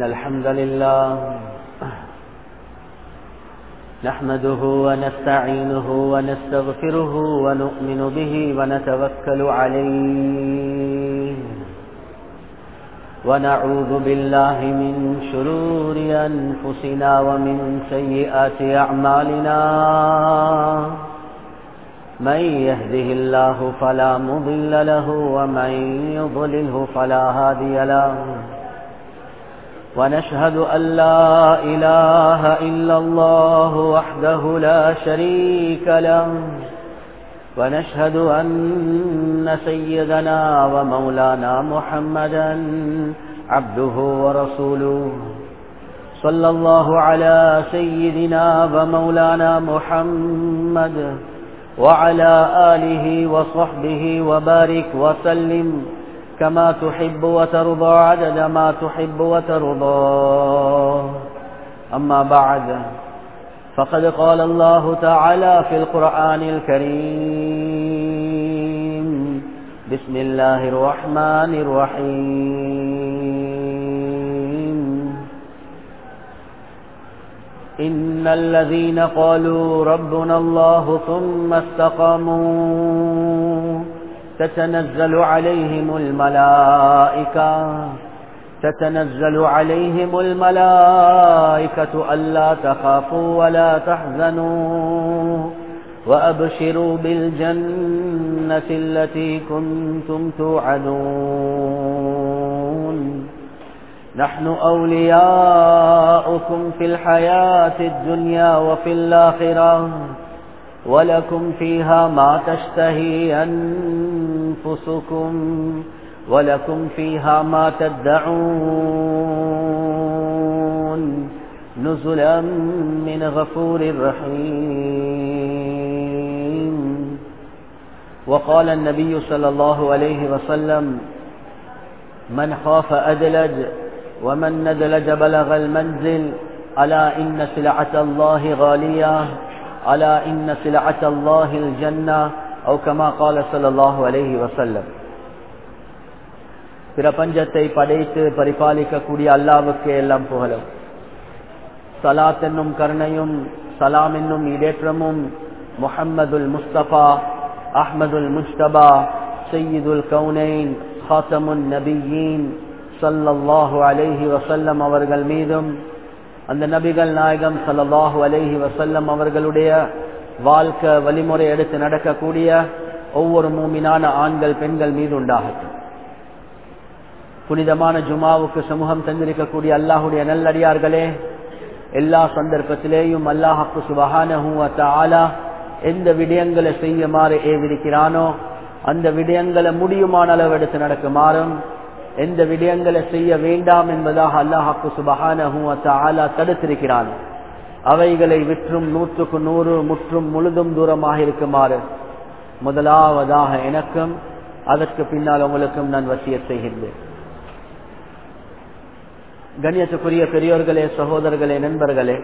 الحمد لله نحمده ونستعينه ونستغفره ونؤمن به ونتوكل عليه ونعوذ بالله من شرور أنفسنا ومن سيئات أعمالنا من يهده الله فلا مضل له ومن يضلله فلا هادي له ونشهد أن لا إله إلا الله وحده لا شريك له ونشهد أن سيدنا ومولانا محمدا عبده ورسوله صلى الله على سيدنا ومولانا محمد وعلى آله وصحبه وبارك وسلم كما تحب وترضى عدد ما تحب وترضى أما بعد فقد قال الله تعالى في القرآن الكريم بسم الله الرحمن الرحيم إن الذين قالوا ربنا الله ثم استقاموا تتنزل عليهم الملائكة تتنزل عليهم الملائكة ألا تخافوا ولا تحزنوا وأبشروا بالجنة التي كنتم توعدون نحن أولياؤكم في الحياة الدنيا وفي الآخرة ولكم فيها ما تشتهي أنفسكم ولكم فيها ما تدعون نزلا من غفور رحيم وقال النبي صلى الله عليه وسلم من خاف أدلج ومن ندلج بلغ المنزل ألا إن سلعة الله غالية ألا إن سلعة الله الجنة أو كما قال صلى الله عليه وسلم பிரபஞ்சத்தை படைத்து பரிபாலிக்கக்கூடிய அல்லாவுக்கு எல்லாம் புகழும் சலாத் என்னும் கருணையும் சலாம் என்னும் இடேற்றமும் முஹம்மதுல் முஸ்தபா அஹ்மதுல் முஸ்தபா சையீதுல் கவுனைன் ஹாத்தமுன் நபியீன் சல்லல்லாஹு அலைஹி வசல்லம் அவர்கள் மீதும் அந்த நபிகள் நாயகம் சல்லாஹு அலைஹி வசல்லம் அவர்களுடைய வாழ்க்கை வழிமுறை எடுத்து நடக்கக்கூடிய ஒவ்வொரு மூமினான ஆண்கள் பெண்கள் மீது உண்டாகட்டும் புனிதமான ஜுமாவுக்கு சமூகம் தந்திருக்கக்கூடிய அல்லாஹுடைய நல்லடியார்களே எல்லா சந்தர்ப்பத்திலேயும் அல்லாஹாக்கு சுபகான எந்த விடயங்களை செய்யுமாறு ஏவிருக்கிறானோ அந்த விடயங்களை முடியுமான அளவு எடுத்து நடக்குமாறும் எந்த விடயங்களை செய்ய வேண்டாம் என்பதாக அல்லாஹாக்கு சுபகான தடுத்திருக்கிறான் அவைகளை விற்றும் நூற்றுக்கு நூறு முற்றும் முழுதும் தூரமாக இருக்குமாறு முதலாவதாக எனக்கும் அதற்கு பின்னால் உங்களுக்கும் நான் வசிய செய்கின்றேன் கண்ணியத்துக்குரிய பெரியோர்களே சகோதரர்களே நண்பர்களே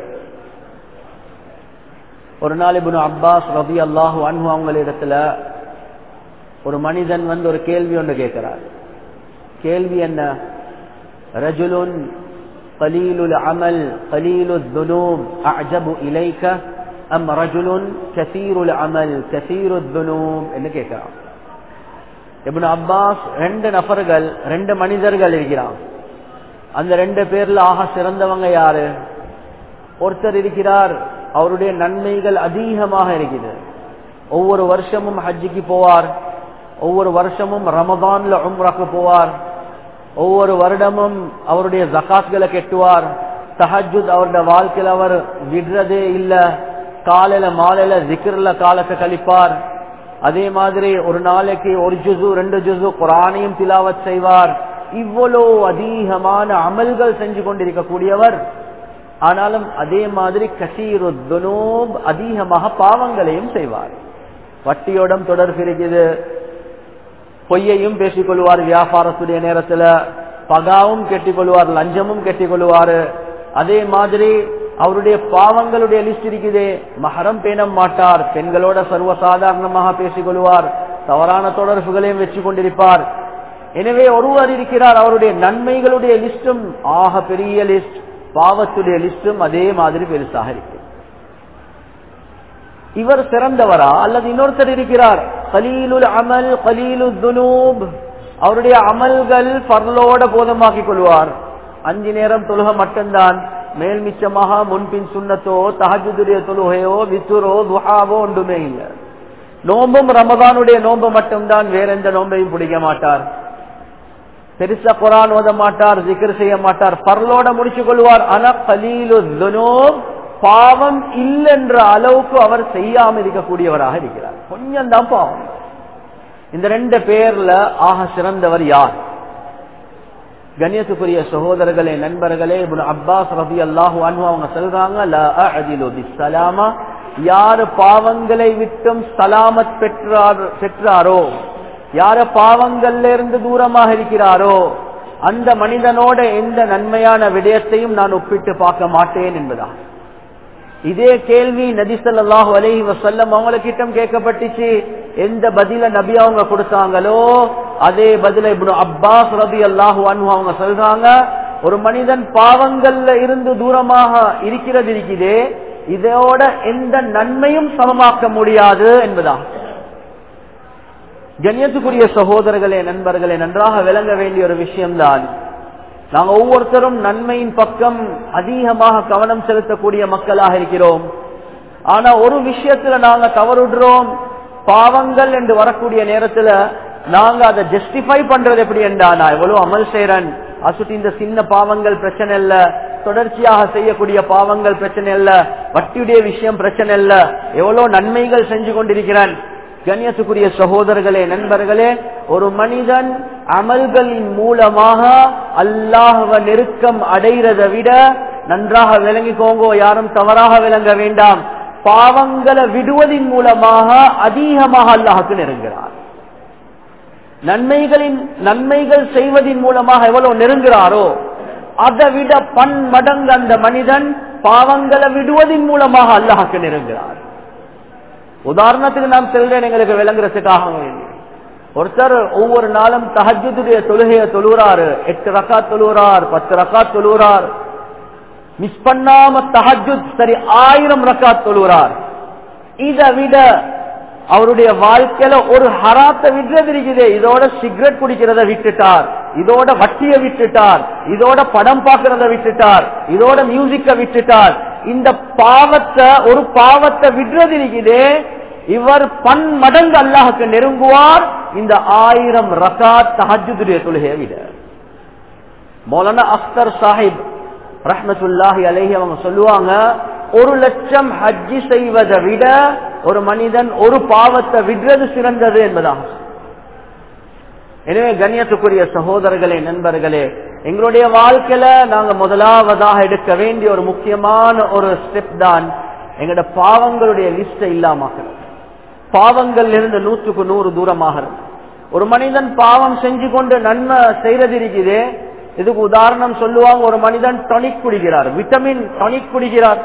ஒரு நாள் இபுனு அப்பாஸ் ரபி அல்லாஹு அன்பு அவங்களிடத்துல ஒரு மனிதன் வந்து ஒரு கேள்வி ஒன்று கேட்கிறார் கேள்வி என்ன ரஜுலுன் قليل العمل قليل الذنوب أعجب إليك أم رجل كثير العمل كثير الذنوب என்று கேட்கிறான் இப்னு அப்பாஸ் ரெண்டு நபர்கள் ரெண்டு மனிதர்கள் இருக்கிறான் அந்த ரெண்டு பேர்ல ஆக சிறந்தவங்க யாரு ஒருத்தர் இருக்கிறார் அவருடைய நன்மைகள் அதிகமாக இருக்குது ஒவ்வொரு வருஷமும் ஹஜ்ஜிக்கு போவார் ஒவ்வொரு வருஷமும் ரமதான்ல உம்ராக்கு போவார் ஒவ்வொரு வருடமும் அவருடைய ஜக்காத்களை கெட்டுவார் தஹஜுத் அவருடைய வாழ்க்கையில் அவர் விடுறதே இல்ல காலையில மாலையில ஜிக்ரில் காலத்தை கழிப்பார் அதே மாதிரி ஒரு நாளைக்கு ஒரு ஜுசு ரெண்டு ஜுசு குரானையும் திலாவத் செய்வார் இவ்வளோ அதிகமான அமல்கள் செஞ்சு கொண்டிருக்கக்கூடியவர் ஆனாலும் அதே மாதிரி கசீருத்னோப் அதிகமாக பாவங்களையும் செய்வார் வட்டியோடம் தொடர்பு இருக்குது பொய்யையும் பேசிக்கொள்வார் வியாபாரத்துடைய நேரத்துல பகாவும் கெட்டிக்கொள்வார் லஞ்சமும் கெட்டிக்கொள்வாரு அதே மாதிரி அவருடைய பாவங்களுடைய லிஸ்ட் இருக்குதே மகரம் பேண மாட்டார் பெண்களோட சர்வசாதாரணமாக பேசிக்கொள்வார் தவறான தொடர்புகளையும் வச்சு கொண்டிருப்பார் எனவே ஒருவர் இருக்கிறார் அவருடைய நன்மைகளுடைய லிஸ்டும் ஆக பெரிய லிஸ்ட் பாவத்துடைய லிஸ்டும் அதே மாதிரி பெருசாக இருக்கு இவர் சிறந்தவரா அல்லது இன்னொருத்தர் இருக்கிறார் கலீலுல் அமல் கலீலு துனூப் அவருடைய அமல்கள் பரலோட போதமாக்கிக் கொள்வார் அஞ்சு நேரம் தொழுக மட்டும்தான் மேல் மிச்சமாக முன்பின் சுண்ணத்தோ தஹஜுடைய தொழுகையோ வித்துரோ துஹாவோ ஒன்றுமே இல்லை நோம்பும் ரமதானுடைய நோம்பு மட்டும்தான் வேற எந்த நோம்பையும் பிடிக்க மாட்டார் பெருசா குரான் ஓத மாட்டார் ஜிக்கர் செய்ய மாட்டார் பரலோட முடிச்சு கொள்வார் ஆனா கலீலு துனூப் பாவம் இல்லைன்ற அளவுக்கு அவர் செய்யாம இருக்கக்கூடியவராக இருக்கிறார் கொஞ்சம் தான் பாவம் இந்த ரெண்டு பேர்ல ஆக சிறந்தவர் யார் கண்ணியத்துக்குரிய சகோதரர்களே நண்பர்களே இப்னு அப்பாஸ் ரபி அல்லாஹு அன்ஹு அவங்க சொல்றாங்க லா அஅதிலு பிஸ்ஸலாமா யாரு பாவங்களை விட்டும் சலாமத் பெற்றார் பெற்றாரோ யார பாவங்கள்ல இருந்து தூரமாக இருக்கிறாரோ அந்த மனிதனோட எந்த நன்மையான விடயத்தையும் நான் ஒப்பிட்டு பார்க்க மாட்டேன் என்பதா இதே கேள்வி நபி ஸல்லல்லாஹு அலைஹி வஸல்லம் அவங்களுக்கிட்டம் கேட்கப்பட்டுச்சு எந்த பதில நபி அவங்க கொடுத்தாங்களோ அதே பதில இப்னு அப்பாஸ் ரலியல்லாஹு அன்ஹு அவங்க சொல்றாங்க ஒரு மனிதன் பாவங்கள்ல இருந்து தூரமாக இருக்கிறது இருக்குதே இதோட எந்த நன்மையும் சமமாக்க முடியாது என்பதா கண்ணியத்துக்குரிய சகோதரர்களே நண்பர்களே நன்றாக விளங்க வேண்டிய ஒரு விஷயம்தான் நாங்க ஒவ்வொருத்தரும் நன்மையின் பக்கம் அதிகமாக கவனம் செலுத்தக்கூடிய மக்களாக இருக்கிறோம் ஆனா ஒரு விஷயத்துல நாங்க தவறுடுறோம் பாவங்கள் என்று வரக்கூடிய நேரத்துல நாங்க அதை ஜஸ்டிஃபை பண்றது எப்படி என்றா நான் எவ்வளவு அமல் செய்யறேன் அசுட்டி இந்த சின்ன பாவங்கள் பிரச்சனை இல்ல தொடர்ச்சியாக செய்யக்கூடிய பாவங்கள் பிரச்சனை இல்ல வட்டியுடைய விஷயம் பிரச்சனை இல்ல எவ்வளவு நன்மைகள் செஞ்சு கொண்டிருக்கிறேன் கண்ணியத்துக்குரிய சகோதரர்களே நண்பர்களே ஒரு மனிதன் அமல்களின் மூலமாக அல்லாஹவ நெருக்கம் அடைகிறதை விட நன்றாக விளங்கிக்கோங்கோ யாரும் தவறாக விளங்க வேண்டாம் பாவங்களை விடுவதின் மூலமாக அதிகமாக அல்லாஹுக்கு நெருங்கிறார் நன்மைகளின் நன்மைகள் செய்வதின் மூலமாக எவ்வளவு நெருங்குகிறாரோ அதை விட பன்மடங்கு அந்த மனிதன் பாவங்களை விடுவதின் மூலமாக அல்லாஹுக்கு நெருங்குகிறார் உதாரணத்துக்கு நான் சொல்றேன் எங்களுக்கு விளங்குறதுக்காக வேண்டி ஒருத்தர் ஒவ்வொரு நாளும் தஹஜுடைய தொழுகைய தொழுறாரு எட்டு ரக்கா தொழுறார் பத்து ரக்கா தொழுறார் மிஸ் பண்ணாம தஹஜுத் சரி ஆயிரம் ரக்கா தொழுறார் இதை விட அவருடைய வாழ்க்கையில ஒரு ஹராத்தை விடுறது இருக்குது இதோட சிகரெட் குடிக்கிறத விட்டுட்டார் இதோட வட்டிய விட்டுட்டார் இதோட படம் பார்க்கறத விட்டுட்டார் இதோட மியூசிக்க விட்டுட்டார் இந்த பாவத்தை ஒரு பாவத்தை விடுறது இருக்குதே இவர் பன் மடங்கு அல்லாஹுக்கு நெருங்குவார் இந்த ஆயிரம் ரகாத் தஹஜுடைய தொழுகையை விட மௌலானா அக்தர் சாஹிப் ரஹமத்துல்லாஹி அலேஹி அவங்க சொல்லுவாங்க ஒரு லட்சம் ஹஜ்ஜி செய்வதை விட ஒரு மனிதன் ஒரு பாவத்தை விடுறது சிறந்தது என்பதாக எனவே கண்ணியத்துக்குரிய சகோதரர்களே நண்பர்களே எங்களுடைய வாழ்க்கையில நாங்க முதலாவதாக எடுக்க வேண்டிய ஒரு முக்கியமான ஒரு ஸ்டெப் தான் எங்களோட பாவங்களுடைய லிஸ்ட இல்லாமக்கிறது பாவங்கள் இருந்து நூற்றுக்கு நூறு தூரமாகிறது ஒரு மனிதன் பாவம் செஞ்சு கொண்டு நன்மை செய்யறது இருக்குதே இதுக்கு உதாரணம் சொல்லுவாங்க ஒரு மனிதன் டொனிக் குடிக்கிறார் விட்டமின் டொனிக் குடிக்கிறார்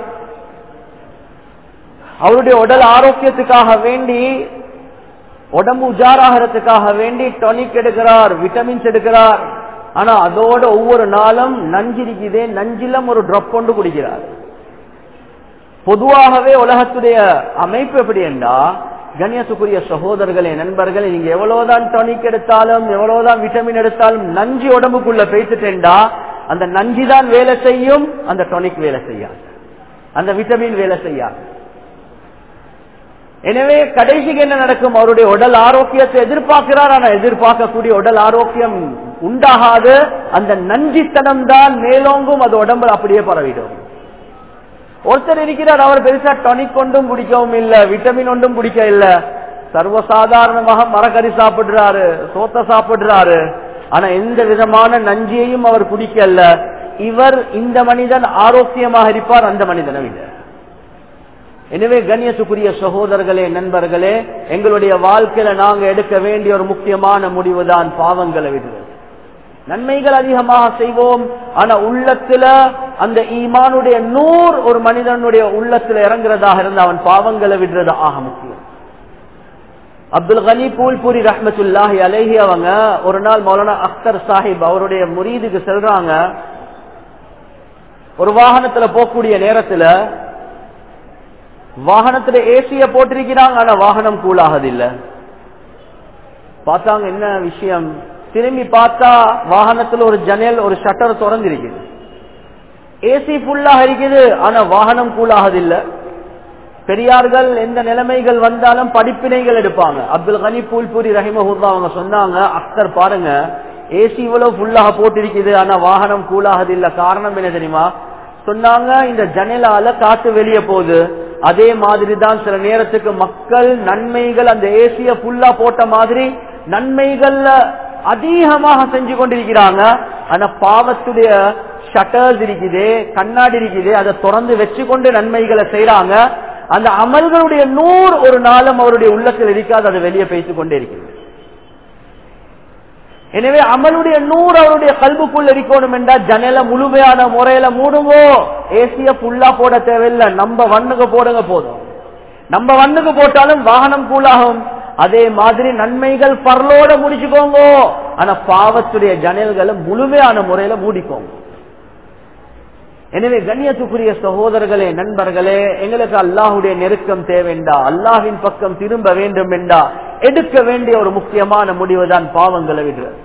அவருடைய உடல் ஆரோக்கியத்துக்காக வேண்டி உடம்பு உஜாராகிறதுக்காக வேண்டி டொனிக் எடுக்கிறார் விட்டமின்ஸ் எடுக்கிறார் ஆனா அதோட ஒவ்வொரு நாளும் நஞ்சிருக்குதே நஞ்சிலம் ஒரு ட்ராப் கொண்டு குடிக்கிறார் பொதுவாகவே உலகத்துடைய அமைப்பு எப்படி என்றா கண்ணியத்துக்குரிய சகோதரர்களே நண்பர்களே நீங்க எவ்வளவுதான் டொனிக் எடுத்தாலும் எவ்வளவுதான் விட்டமின் எடுத்தாலும் நஞ்சு உடம்புக்குள்ள பேசிட்டேன்டா அந்த நஞ்சு தான் வேலை செய்யும் அந்த டொனிக் வேலை செய்யாது அந்த விட்டமின் வேலை செய்யாது எனவே கடைசிக்கு என்ன நடக்கும் அவருடைய உடல் ஆரோக்கியத்தை எதிர்பார்க்கிறார் ஆனா எதிர்பார்க்கக்கூடிய உடல் ஆரோக்கியம் உண்டாகாது அந்த நஞ்சித்தனம் தான் மேலோங்கும் அது உடம்புல அப்படியே பரவிடும் ஒருத்தர் இருக்கிறார் அவர் பெருசா டொனிக் கொண்டும் குடிக்கவும் இல்ல விட்டமின் ஒன்றும் குடிக்க இல்ல சர்வசாதாரணமாக மரக்கறி சாப்பிடுறாரு சோத்த சாப்பிடுறாரு ஆனா எந்த விதமான நஞ்சியையும் அவர் குடிக்கல இவர் இந்த மனிதன் ஆரோக்கியமாக இருப்பார் அந்த மனிதனை விட எனவே கண்ணியத்துக்குரிய சகோதரர்களே நண்பர்களே எங்களுடைய வாழ்க்கையில நாங்க எடுக்க வேண்டிய ஒரு முக்கியமான முடிவு தான் பாவங்களை விடுவது நன்மைகள் அதிகமாக செய்வோம் ஆனா உள்ளத்துல அந்த ஈமானுடைய நூறு ஒரு மனிதனுடைய உள்ளத்துல இறங்குறதாக இருந்து அவன் பாவங்களை விடுறது ஆக முக்கியம் அப்துல் கனி பூல்பூரி ரஹமத்துல்லாஹி அலேஹி அவங்க ஒரு நாள் மௌலானா அக்தர் சாஹிப் அவருடைய முரீதுக்கு செல்றாங்க ஒரு வாகனத்துல போகக்கூடிய நேரத்துல வாகனத்துல ஏசிய போட்டிருக்கிறாங்க ஆனா வாகனம் கூலாகதில்லை பார்த்தாங்க என்ன விஷயம் திரும்பி பார்த்தா வாகனத்துல ஒரு ஜன்னல் ஒரு ஷட்டர் திறந்திருக்குது ஏசி ஃபுல்லாக இருக்குது ஆனா வாகனம் கூலாகதில்லை பெரியார்கள் எந்த நிலைமைகள் வந்தாலும் படிப்பினைகள் எடுப்பாங்க அப்துல் கனி பூல்பூரி ரஹிமஹூர்லா அவங்க சொன்னாங்க அக்தர் பாருங்க ஏசி இவ்வளவு ஃபுல்லாக போட்டிருக்குது ஆனா வாகனம் கூலாகது இல்ல காரணம் என்ன தெரியுமா சொன்னாங்க இந்த ஜன்னலால காத்து வெளியே போகுது அதே மாதிரி தான் சில நேரத்துக்கு மக்கள் நன்மைகள் அந்த ஏசிய ஃபுல்லா போட்ட மாதிரி நன்மைகள்ல அதிகமாக செஞ்சு கொண்டிருக்கிறாங்க ஆனா பாவத்துடைய ஷட்டர்ஸ் இருக்குது கண்ணாடி இருக்குது அதை திறந்து வச்சு கொண்டு நன்மைகளை செய்யறாங்க அந்த அமல்களுடைய நூறு ஒரு நாளும் அவருடைய உள்ளத்தில் இருக்காது அது வெளியே பேசிக் கொண்டே இருக்கிறது எனவே அமலுடைய நூறு அவருடைய கல்புக்குள் இருக்கணும் என்றா ஜன்னல முழுமையான முறையில மூடுங்கோ ஏசிய ஃபுல்லா போட தேவையில்லை நம்ம வண்ணுக்கு போடுங்க போதும் நம்ம வண்ணுக்கு போட்டாலும் வாகனம் கூலாகும் அதே மாதிரி நன்மைகள் பரலோட முடிச்சுக்கோங்க ஆனா பாவத்துடைய ஜன்னல்களை முழுமையான முறையில மூடிக்கோங்க எனவே கண்ணியத்துக்குரிய சகோதரர்களே நண்பர்களே எங்களுக்கு அல்லாஹுடைய நெருக்கம் தேவைண்டா அல்லாஹின் பக்கம் திரும்ப வேண்டும் என்றா எடுக்க வேண்டிய ஒரு முக்கியமான முடிவு தான் பாவங்களை விடுறது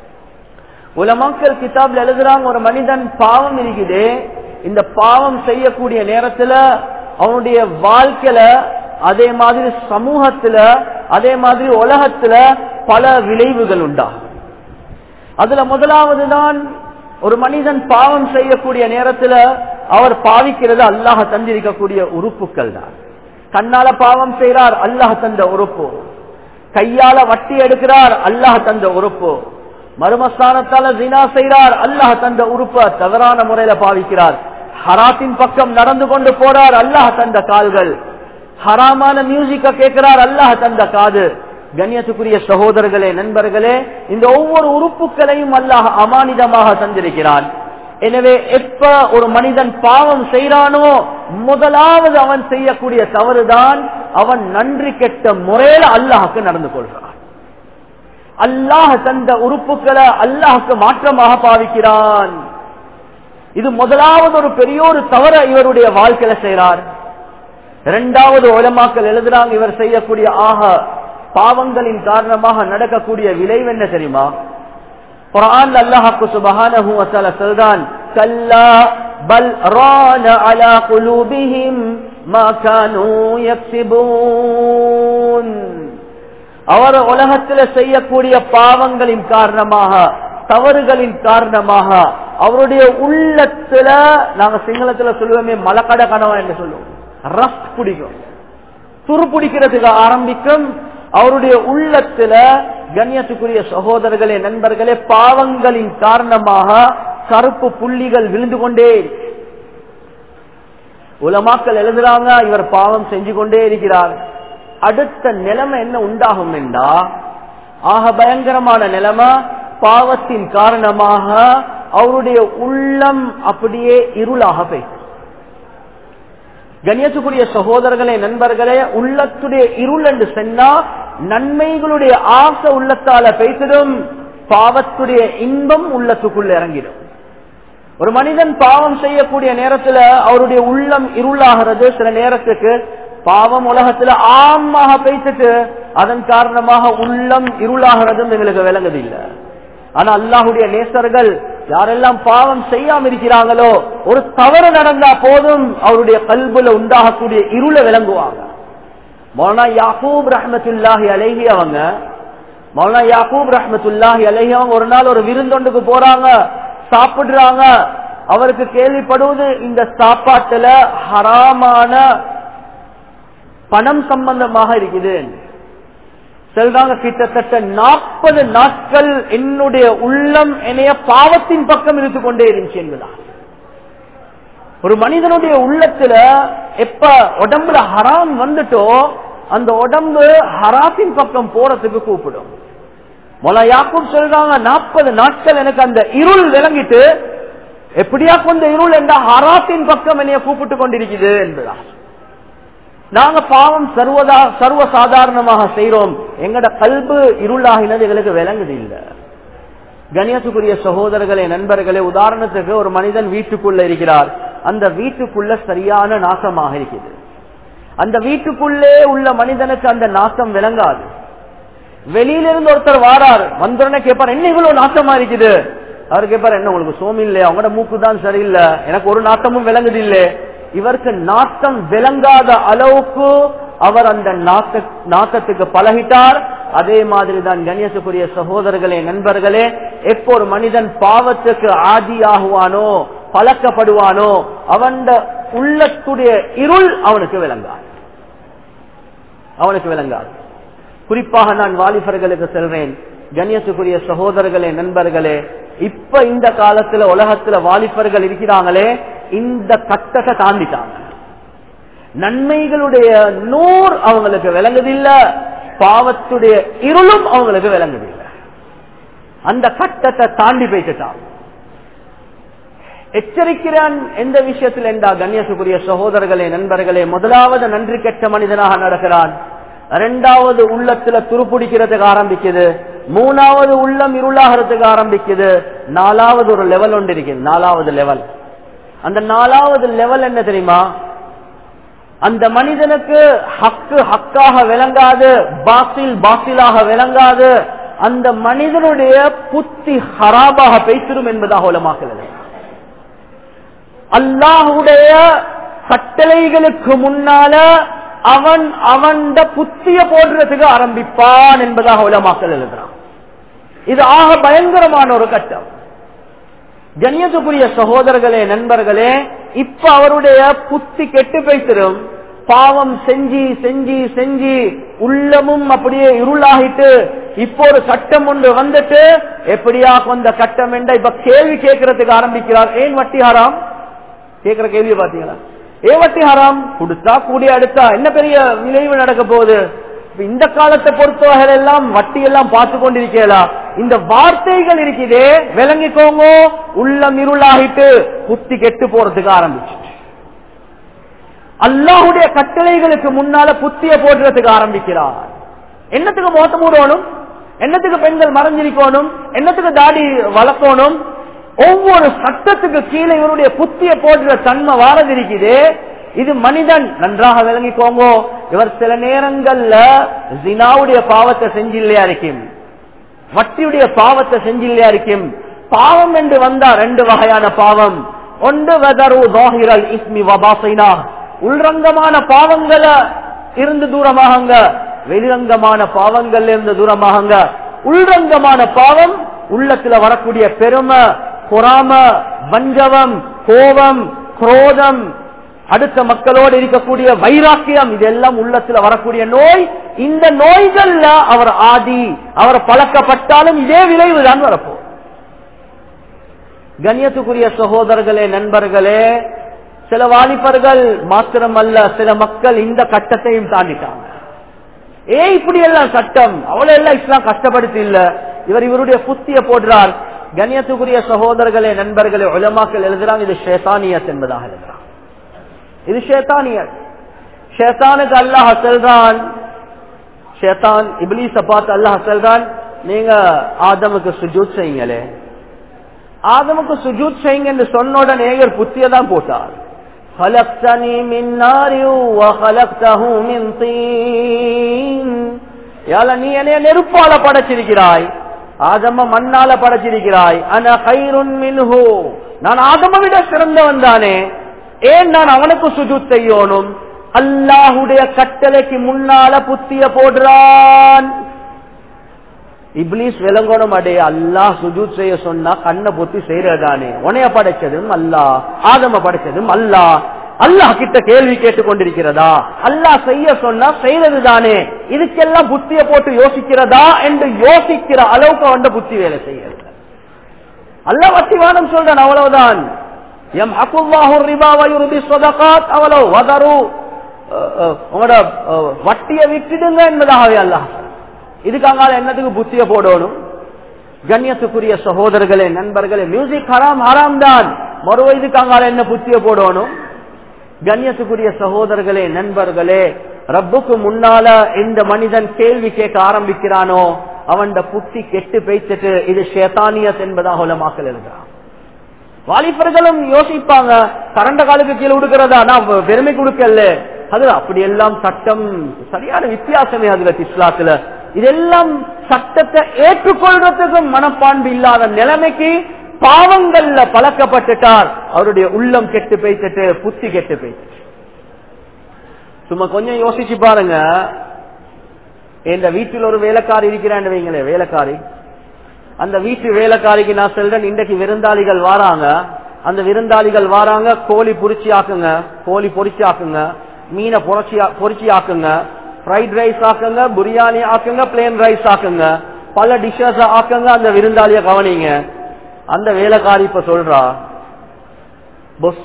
உலமாக்கல் கிதாப்ல எழுதுறாங்க ஒரு மனிதன் பாவம் இருக்குது இந்த பாவம் செய்யக்கூடிய நேரத்துல அவனுடைய வாழ்க்கையில அதே மாதிரி சமூகத்துல அதே மாதிரி உலகத்துல பல விளைவுகள் உண்டாகும் அதுல முதலாவது தான் ஒரு மனிதன் பாவம் செய்யக்கூடிய நேரத்துல அவர் பாவிக்கிறது அல்லாஹ் தந்திருக்கக்கூடிய உறுப்புகள் தான் கண்ணால பாவம் செய்கிறார் அல்லாஹ் தந்த உறுப்பு கையால வட்டி எடுக்கிறார் அல்லாஹ் தந்த உறுப்பு மருமஸ்தானத்தால ஜினா செய்கிறார் அல்லாஹ் தந்த உறுப்பை தவறான முறையில பாவிக்கிறார் ஹராத்தின் பக்கம் நடந்து கொண்டு போறார் அல்லாஹ் தந்த கால்கள் ஹராமான மியூசிக்க கேட்கிறார் அல்லாஹ் தந்த காது கண்ணியத்துக்குரிய சகோதரர்களே நண்பர்களே இந்த ஒவ்வொரு உறுப்புகளையும் அல்லாஹ் அமானிதமாக தந்திருக்கிறான் எனவே எப்ப ஒரு மனிதன் பாவம் செய்யறானோ முதலாவது அவன் செய்யக்கூடிய தவறுதான் அவன் நன்றி கெட்ட முறையில அல்லாஹுக்கு நடந்து கொள்கிறான் அல்லாஹ் தந்த உறுப்புகளை அல்லாஹுக்கு மாற்றமாக பாவிக்கிறான் இது முதலாவது ஒரு பெரிய ஒரு தவற இவருடைய வாழ்க்கையில செய்கிறார் இரண்டாவது உலமாக்கள் எழுதுறாங்க இவர் செய்யக்கூடிய ஆக பாவங்களின் காரணமாக நடக்கக்கூடிய விளைவு என்ன தெரியுமா குரான் அல்லாஹாக்கு சுபஹானஹு வஸால சொல்றான் கல்லா பல் ரான அலா குலூபிஹிம் மா கானூ யக்ஸிபூன் அவர் உலகத்தில் செய்யக்கூடிய பாவங்களின் காரணமாக தவறுகளின் காரணமாக அவருடைய உள்ளத்துல நாங்க சிங்களத்துல சொல்லுவோமே மலக்கட கனவா என்று சொல்லுவோம் ரஃப் பிடிக்கும் துரு பிடிக்கிறதுக்கு ஆரம்பிக்கும் அவருடைய உள்ளத்துல கண்ணியத்துக்குரிய சகோதரர்களே நண்பர்களே பாவங்களின் காரணமாக கருப்பு புள்ளிகள் விழுந்து கொண்டே உலமாக்கள் எழுதுறாங்க இவர் பாவம் செஞ்சு கொண்டே இருக்கிறார் அடுத்த நிலைமை என்ன உண்டாகும் என்றா ஆக பயங்கரமான நிலைமை பாவத்தின் காரணமாக அவருடைய உள்ளம் அப்படியே இருளாக போயிட்டு கண்ணியத்துக்குரிய சகோதரர்களே நண்பர்களே உள்ளத்துடைய இருள் என்று சொன்னா நன்மைகளுடைய ஆசை உள்ளத்தால பேசிடும் பாவத்துடைய இன்பம் உள்ளத்துக்குள்ள இறங்கிடும் ஒரு மனிதன் பாவம் செய்யக்கூடிய நேரத்துல அவருடைய உள்ளம் இருளாகிறது சில நேரத்துக்கு பாவம் உலகத்துல ஆமாக பேசிட்டு அதன் காரணமாக உள்ளம் இருளாகிறதும் எங்களுக்கு விளங்குது இல்லை ஆனா அல்லாஹுடைய நேசர்கள் யாரெல்லாம் பாவம் செய்யாம இருக்கிறாங்களோ ஒரு தவறு நடந்தா போதும் அவருடைய கல்புல உண்டாகக்கூடிய இருளை விளங்குவாங்க மௌலானா யாக்கூப் ரஹமத்துல்லாஹி அழகி அவங்க மௌலானா யாக்கூப் ரஹமத்துல்லாஹி அழகி அவங்க ஒரு நாள் ஒரு விருந்தொண்டுக்கு போறாங்க சாப்பிடுறாங்க அவருக்கு கேள்விப்படுவது இந்த சாப்பாட்டுல ஹராமான பணம் சம்பந்தமாக இருக்குது சொல்றாங்க கிட்டத்தட்ட நாற்பது நாட்கள் என்னுடைய உள்ளம் என்னைய பாவத்தின் பக்கம் இருந்து கொண்டே இருந்துச்சு என்பதா ஒரு மனிதனுடைய உள்ளத்துல எப்ப உடம்புல ஹராம் வந்துட்டோ அந்த உடம்பு ஹராத்தின் பக்கம் போறதுக்கு கூப்பிடும் மொல யாக்கும் சொல்றாங்க நாற்பது நாட்கள் எனக்கு அந்த இருள் விளங்கிட்டு எப்படியா கொண்ட இருள் என்ற ஹராத்தின் பக்கம் என்னைய கூப்பிட்டு கொண்டிருக்குது என்பதா நாங்க பாவம் சர்வதா சர்வ சாதாரணமாக செய்யறோம் எங்கட கல்பு இருளாகினது எங்களுக்கு விளங்குது இல்ல கணியத்துக்குரிய சகோதரர்களே நண்பர்களே உதாரணத்துக்கு ஒரு மனிதன் வீட்டுக்குள்ள இருக்கிறார் அந்த வீட்டுக்குள்ள சரியான நாசமாக இருக்குது அந்த வீட்டுக்குள்ளே உள்ள மனிதனுக்கு அந்த நாசம் விளங்காது வெளியிலிருந்து ஒருத்தர் வாரார் வந்தோடனே கேட்பார் என்ன இவ்வளவு நாசமா இருக்குது அவர் கேட்பார் என்ன உங்களுக்கு சோமி இல்லையா அவங்களோட மூக்கு தான் சரியில்லை எனக்கு ஒரு நாட்டமும் விளங்குது இல்லை இவருக்கு நாட்டம் விளங்காத அளவுக்கு அவர் அந்த நாட்ட நாட்டத்துக்கு பழகிட்டார் அதே மாதிரி தான் கணேசக்குரிய சகோதரர்களே நண்பர்களே எப்போ ஒரு மனிதன் பாவத்துக்கு ஆதியாகுவானோ பழக்கப்படுவானோ அவன் உள்ளத்துடைய இருள் அவனுக்கு விளங்காது அவனுக்கு விளங்காது குறிப்பாக நான் வாலிபர்களுக்கு செல்றேன் கண்ணியத்துக்குரிய சகோதரர்களே நண்பர்களே இப்ப இந்த காலத்துல உலகத்துல வாலிபர்கள் இருக்கிறாங்களே இந்த கட்டத்தை தாண்டிட்டாங்க நன்மைகளுடைய நூறு அவங்களுக்கு விளங்குதில்ல பாவத்துடைய இருளும் அவங்களுக்கு விளங்குதில்லை அந்த கட்டத்தை தாண்டி போய்கிட்டாங்க எச்சரிக்கிறான் எந்த விஷயத்தில் என்றா கண்ணியத்துக்குரிய சகோதரர்களே நண்பர்களே முதலாவது நன்றி கெட்ட மனிதனாக நடக்கிறான் இரண்டாவது உள்ளத்துல துருப்பிடிக்கிறதுக்கு ஆரம்பிக்குது மூணாவது உள்ளம் இருளாகிறதுக்கு ஆரம்பிக்குது நாலாவது ஒரு லெவல் ஒன்று இருக்குது நாலாவது லெவல் அந்த நாலாவது லெவல் என்ன தெரியுமா அந்த மனிதனுக்கு ஹக்கு ஹக்காக விளங்காது பாசில் பாசிலாக விளங்காது அந்த மனிதனுடைய புத்தி ஹராபாக பேசிடும் என்பதாக உலமாக்கிறது அல்லாஹுடைய கட்டளைகளுக்கு முன்னால அவன் அவன் புத்திய போடுறதுக்கு ஆரம்பிப்பான் என்பதாக உலமாக்கல் எழுதுறான் இது ஆக பயங்கரமான ஒரு கட்டம் கண்ணியத்துக்குரிய சகோதரர்களே நண்பர்களே இப்ப அவருடைய புத்தி கெட்டு பேசிடும் பாவம் செஞ்சு செஞ்சு செஞ்சு உள்ளமும் அப்படியே இருளாகிட்டு இப்போ ஒரு சட்டம் ஒன்று வந்துட்டு எப்படியா கொண்ட கட்டம் என்ற இப்ப கேள்வி கேட்கறதுக்கு ஆரம்பிக்கிறார் ஏன் வட்டி ஹராம் கேட்கிற கேள்வி பாத்தீங்களா ஏ வட்டி ஹராம் கொடுத்தா கூடிய அடுத்தா என்ன பெரிய விளைவு நடக்க போகுது இந்த காலத்தை பொறுத்தவர்கள் எல்லாம் வட்டி எல்லாம் பார்த்து கொண்டிருக்கலாம் இந்த வார்த்தைகள் இருக்குதே விளங்கிக்கோங்க உள்ளம் இருளாகிட்டு புத்தி கெட்டு போறதுக்கு ஆரம்பிச்சு அல்லாஹுடைய கட்டளைகளுக்கு முன்னால புத்திய போடுறதுக்கு ஆரம்பிக்கிறார் என்னத்துக்கு மோத்தம் மூடணும் என்னத்துக்கு பெண்கள் மறைஞ்சிருக்கணும் என்னத்துக்கு தாடி வளர்க்கணும் ஒவ்வொரு சட்டத்துக்கு கீழே இவருடைய புத்திய போடுற தன்மை வாரது இருக்குது இது மனிதன் நன்றாக விளங்கிக்கோங்க இவர் சில நேரங்கள்ல ஜினாவுடைய பாவத்தை செஞ்சில்லையா இருக்கும் வட்டியுடைய பாவத்தை செஞ்சில்லையா இருக்கும் பாவம் என்று வந்தா ரெண்டு வகையான பாவம் ஒன்று வெதரு தோஹிரல் இஸ்மி வபாசைனா உள்ரங்கமான பாவங்களை இருந்து தூரமாகங்க வெளிரங்கமான பாவங்கள்ல இருந்து தூரமாகங்க உள்ரங்கமான பாவம் உள்ளத்துல வரக்கூடிய பெருமை பொறாம வஞ்சவம் கோபம் குரோதம் அடுத்த மக்களோடு இருக்கக்கூடிய வைராக்கியம் இதெல்லாம் உள்ளத்துல வரக்கூடிய நோய் இந்த நோய்கள்ல அவர் ஆதி அவர் பழக்கப்பட்டாலும் இதே விளைவு தான் வரப்போ கண்ணியத்துக்குரிய சகோதரர்களே நண்பர்களே சில வாலிபர்கள் மாத்திரம் அல்ல சில மக்கள் இந்த கட்டத்தையும் தாண்டிட்டாங்க ஏ இப்படி எல்லாம் சட்டம் அவ்வளவு எல்லாம் இஸ்லாம் கஷ்டப்படுத்தி இல்ல இவர் இவருடைய புத்திய போடுறார் கண்ணியத்துக்குரிய சகோதரர்களே நண்பர்களே உலமாக்கள் எழுதுறாங்க இது ஷேதானியத் என்பதாக எழுதுறாங்க இது ஷேத்தானியத் ஷேத்தானுக்கு அல்லாஹ் செல்றான் ஷேத்தான் இப்லீஸ பார்த்து அல்லாஹ் செல்றான் நீங்க ஆதமுக்கு சுஜூத் செய்யுங்களே ஆதமுக்கு சுஜூத் செய்யுங்க என்று சொன்ன உடனே இவர் புத்திய தான் போட்டார் خلقتني من نار وخلقته من طين யால நீ என்னைய நெருப்பால படைச்சிருக்கிறாய் ஆதம மண்ணால படைச்சிருக்கிறாய் ஆனா கயிறுன் மின்ஹு நான் ஆதம விட சிறந்தவன் தானே ஏன் நான் அவனுக்கு சுஜூத் செய்யணும் அல்லாஹுடைய கட்டளைக்கு முன்னால புத்திய போடுறான் இப்லீஸ் விளங்கணும் அடே அல்லாஹ் சுஜூத் செய்ய சொன்னா கண்ணை பொத்தி செய்யறதானே உனைய படைச்சதும் அல்லாஹ் ஆதம படைச்சதும் அல்லாஹ் அல்லாஹ் கிட்ட கேள்வி கேட்டுக் கொண்டிருக்கிறதா அல்லாஹ் செய்ய சொன்னா செய்யறது தானே இதுக்கெல்லாம் புத்திய போட்டு யோசிக்கிறதா என்று யோசிக்கிற அளவுக்கு அவன் புத்தி வேலை செய்யறது அல்லாஹ் வட்டிவானம் சொல்றான் அவ்வளவுதான் எம் அக்குல்லாஹு ரிபாவை உறுதி சொதகாத் அவ்வளவு வதரு உங்களோட வட்டியை விட்டுடுங்க என்பதாகவே அல்லாஹ் இதுக்காக என்னத்துக்கு புத்திய போடணும் கண்ணியத்துக்குரிய சகோதரர்களே நண்பர்களே மியூசிக் ஹராம் ஹராம் தான் மறுவ இதுக்காக என்ன புத்திய போடணும் கண்ணியத்துக்குரிய சகோதரர்களே நண்பர்களே ரப்புக்கு முன்னால இந்த மனிதன் கேள்வி கேட்க ஆரம்பிக்கிறானோ அவன் புத்தி கெட்டு பேய்ச்சிட்டு இது ஷேதானியத் என்பதாக உலமாக்கல் எழுதுறான் வாலிபர்களும் யோசிப்பாங்க கரண்ட காலுக்கு கீழே கொடுக்கிறதா நான் பெருமை கொடுக்கல அது அப்படி எல்லாம் சட்டம் சரியான வித்தியாசமே அதுல இஸ்லாத்துல இதெல்லாம் சட்டத்தை ஏற்றுக்கொள்றதுக்கு மனப்பான்பு இல்லாத நிலைமைக்கு பாவங்கள்ல பழக்கப்பட்டுட்டார் அவருடைய உள்ளம் கெட்டு பேய்த்துட்டு புத்தி கெட்டு பேய்த்து சும்மா கொஞ்சம் யோசிச்சு பாருங்க இந்த வீட்டில் ஒரு வேலைக்காரி இருக்கிறான்னு வைங்களே வேலைக்காரி அந்த வீட்டு வேலைக்காரிக்கு நான் சொல்றேன் இன்றைக்கு விருந்தாளிகள் வாராங்க அந்த விருந்தாளிகள் வாராங்க கோழி பொரிச்சி ஆக்குங்க கோழி பொரிச்சி ஆக்குங்க மீனை பொரிச்சி பொரிச்சி ஆக்குங்க ஃப்ரைட் ரைஸ் ஆக்குங்க பிரியாணி ஆக்குங்க பிளேன் ரைஸ் ஆக்குங்க பல டிஷ்ஷஸ் ஆக்குங்க அந்த விருந்தாளிய கவனிங்க அந்த வேலைக்காரி இப்ப சொல்றா பொஸ்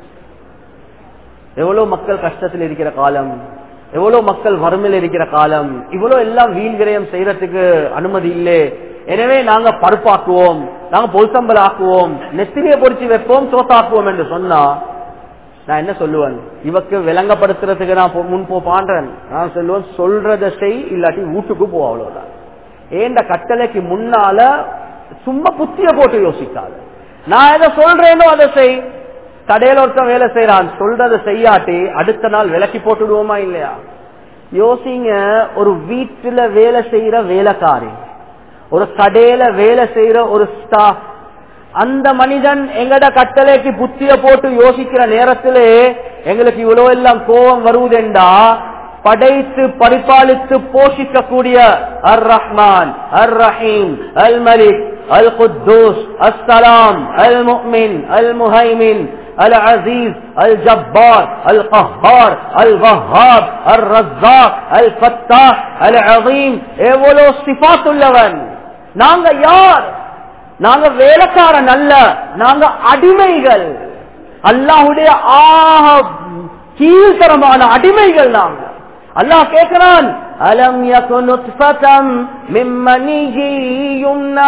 எவ்வளவு மக்கள் கஷ்டத்தில் இருக்கிற காலம் எவ்வளவு மக்கள் வறுமையில் இருக்கிற காலம் இவ்வளவு எல்லாம் வீண் விரயம் செய்யறதுக்கு அனுமதி இல்லை எனவே நாங்க பருப்பாக்குவோம் நாங்க பொல்சம்பல் ஆக்குவோம் நெத்திரியை பொறிச்சு வைப்போம் சோத்தாக்குவோம் என்று சொன்னா நான் என்ன சொல்லுவேன் இவக்கு விளங்கப்படுத்துறதுக்கு நான் முன் போ பாண்டேன் நான் சொல்லுவேன் சொல்றத செய் இல்லாட்டி வீட்டுக்கு போ அவ்வளவுதான் ஏண்ட கட்டளைக்கு முன்னால சும்மா புத்திய போட்டு யோசிக்காது நான் எதை சொல்றேனோ அதை செய் கடையில ஒருத்தன் வேலை செய்யறான் சொல்றதை செய்யாட்டி அடுத்த நாள் விலக்கி போட்டுடுவோமா இல்லையா யோசிங்க ஒரு வீட்டுல வேலை செய்யற வேலைக்காரி ஒரு கடையில வேலை செய்யற ஒரு ஸ்டாஃப் அந்த மனிதன் எங்கட கட்டளைக்கு புத்திய போட்டு யோசிக்கிற நேரத்திலே எங்களுக்கு இவ்வளவு எல்லாம் கோபம் வருவதெண்டா படைத்து பரிபாலித்து போஷிக்கக்கூடிய அர் ரஹ்மான் அர் ரஹீம் அல் மலிக் அல் குத்தூஸ் அஸ்ஸலாம் அல் முஹ்மின் அல் முஹைமின் العزيز الجبار القهار الوهاب الرزاق الفتاح العظيم எவ்வளவு சிபாத் உள்ளவன் நாங்க யார் நாங்க வேலைக்காரன் அல்ல நாங்க அடிமைகள் அல்லாஹுடைய ஆக கீழ்த்தரமான அடிமைகள் நாங்க அல்லாஹ் கேட்கிறான் அலம் யகுன் நுத்ஃபதம் மின் மனிஹி யும்னா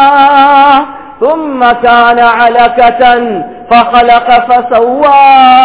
ثم كان علكة فخلق فسوى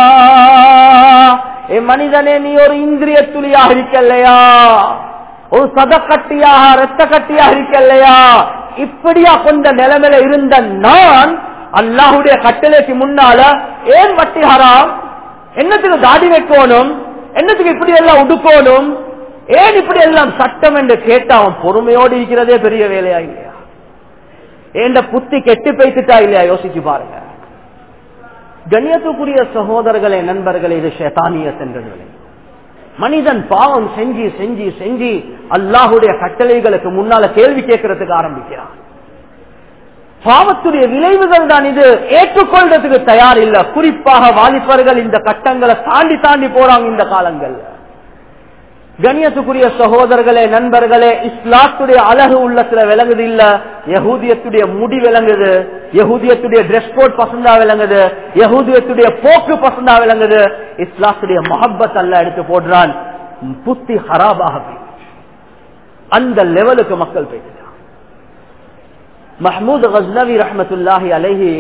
மனிதனே நீ ஒரு இந்திரிய துளியாக இருக்கலையா ஒரு சதக்கட்டியாக ரத்த கட்டியாக இருக்கலையா இப்படியா கொண்ட நிலைமையில இருந்த நான் அல்லாஹுடைய கட்டளைக்கு முன்னால ஏன் வட்டி ஹராம் என்னத்துக்கு தாடி வைக்கணும் என்னத்துக்கு இப்படி எல்லாம் உடுக்கணும் ஏன் இப்படி எல்லாம் சட்டம் என்று கேட்டு அவன் பொறுமையோடு இருக்கிறதே பெரிய வேலையா இல்லையா ஏண்ட புத்தி கெட்டு பேசிட்டா இல்லையா யோசிச்சு பாருங்க கண்ணியத்துக்குரிய சகோதரர்களே நண்பர்களே இது ஷேதானிய சென்றர்களே மனிதன் பாவம் செஞ்சு செஞ்சு செஞ்சு அல்லாஹுடைய கட்டளைகளுக்கு முன்னால கேள்வி கேட்கறதுக்கு ஆரம்பிக்கிறான் பாவத்துடைய விளைவுகள் தான் இது ஏற்றுக்கொள்றதுக்கு தயார் இல்ல குறிப்பாக வாலிபர்கள் இந்த கட்டங்களை தாண்டி தாண்டி போறாங்க இந்த காலங்கள்ல கணியத்துக்குரிய சகோதரர்களே நண்பர்களே இஸ்லாத்துடைய அழகு உள்ளத்துல விளங்குது இல்ல யகூதியத்துடைய முடி விளங்குது யகூதியத்துடைய டிரெஸ் கோட் பசந்தா விளங்குது யகூதியத்துடைய போக்கு பசந்தா விளங்குது இஸ்லாத்துடைய மொஹப்பத் அல்ல எடுத்து போடுறான் புத்தி ஹராபாக அந்த லெவலுக்கு மக்கள் போயிட்டு மஹமூத் கஸ்னவி ரஹமத்துல்லாஹி அலைஹி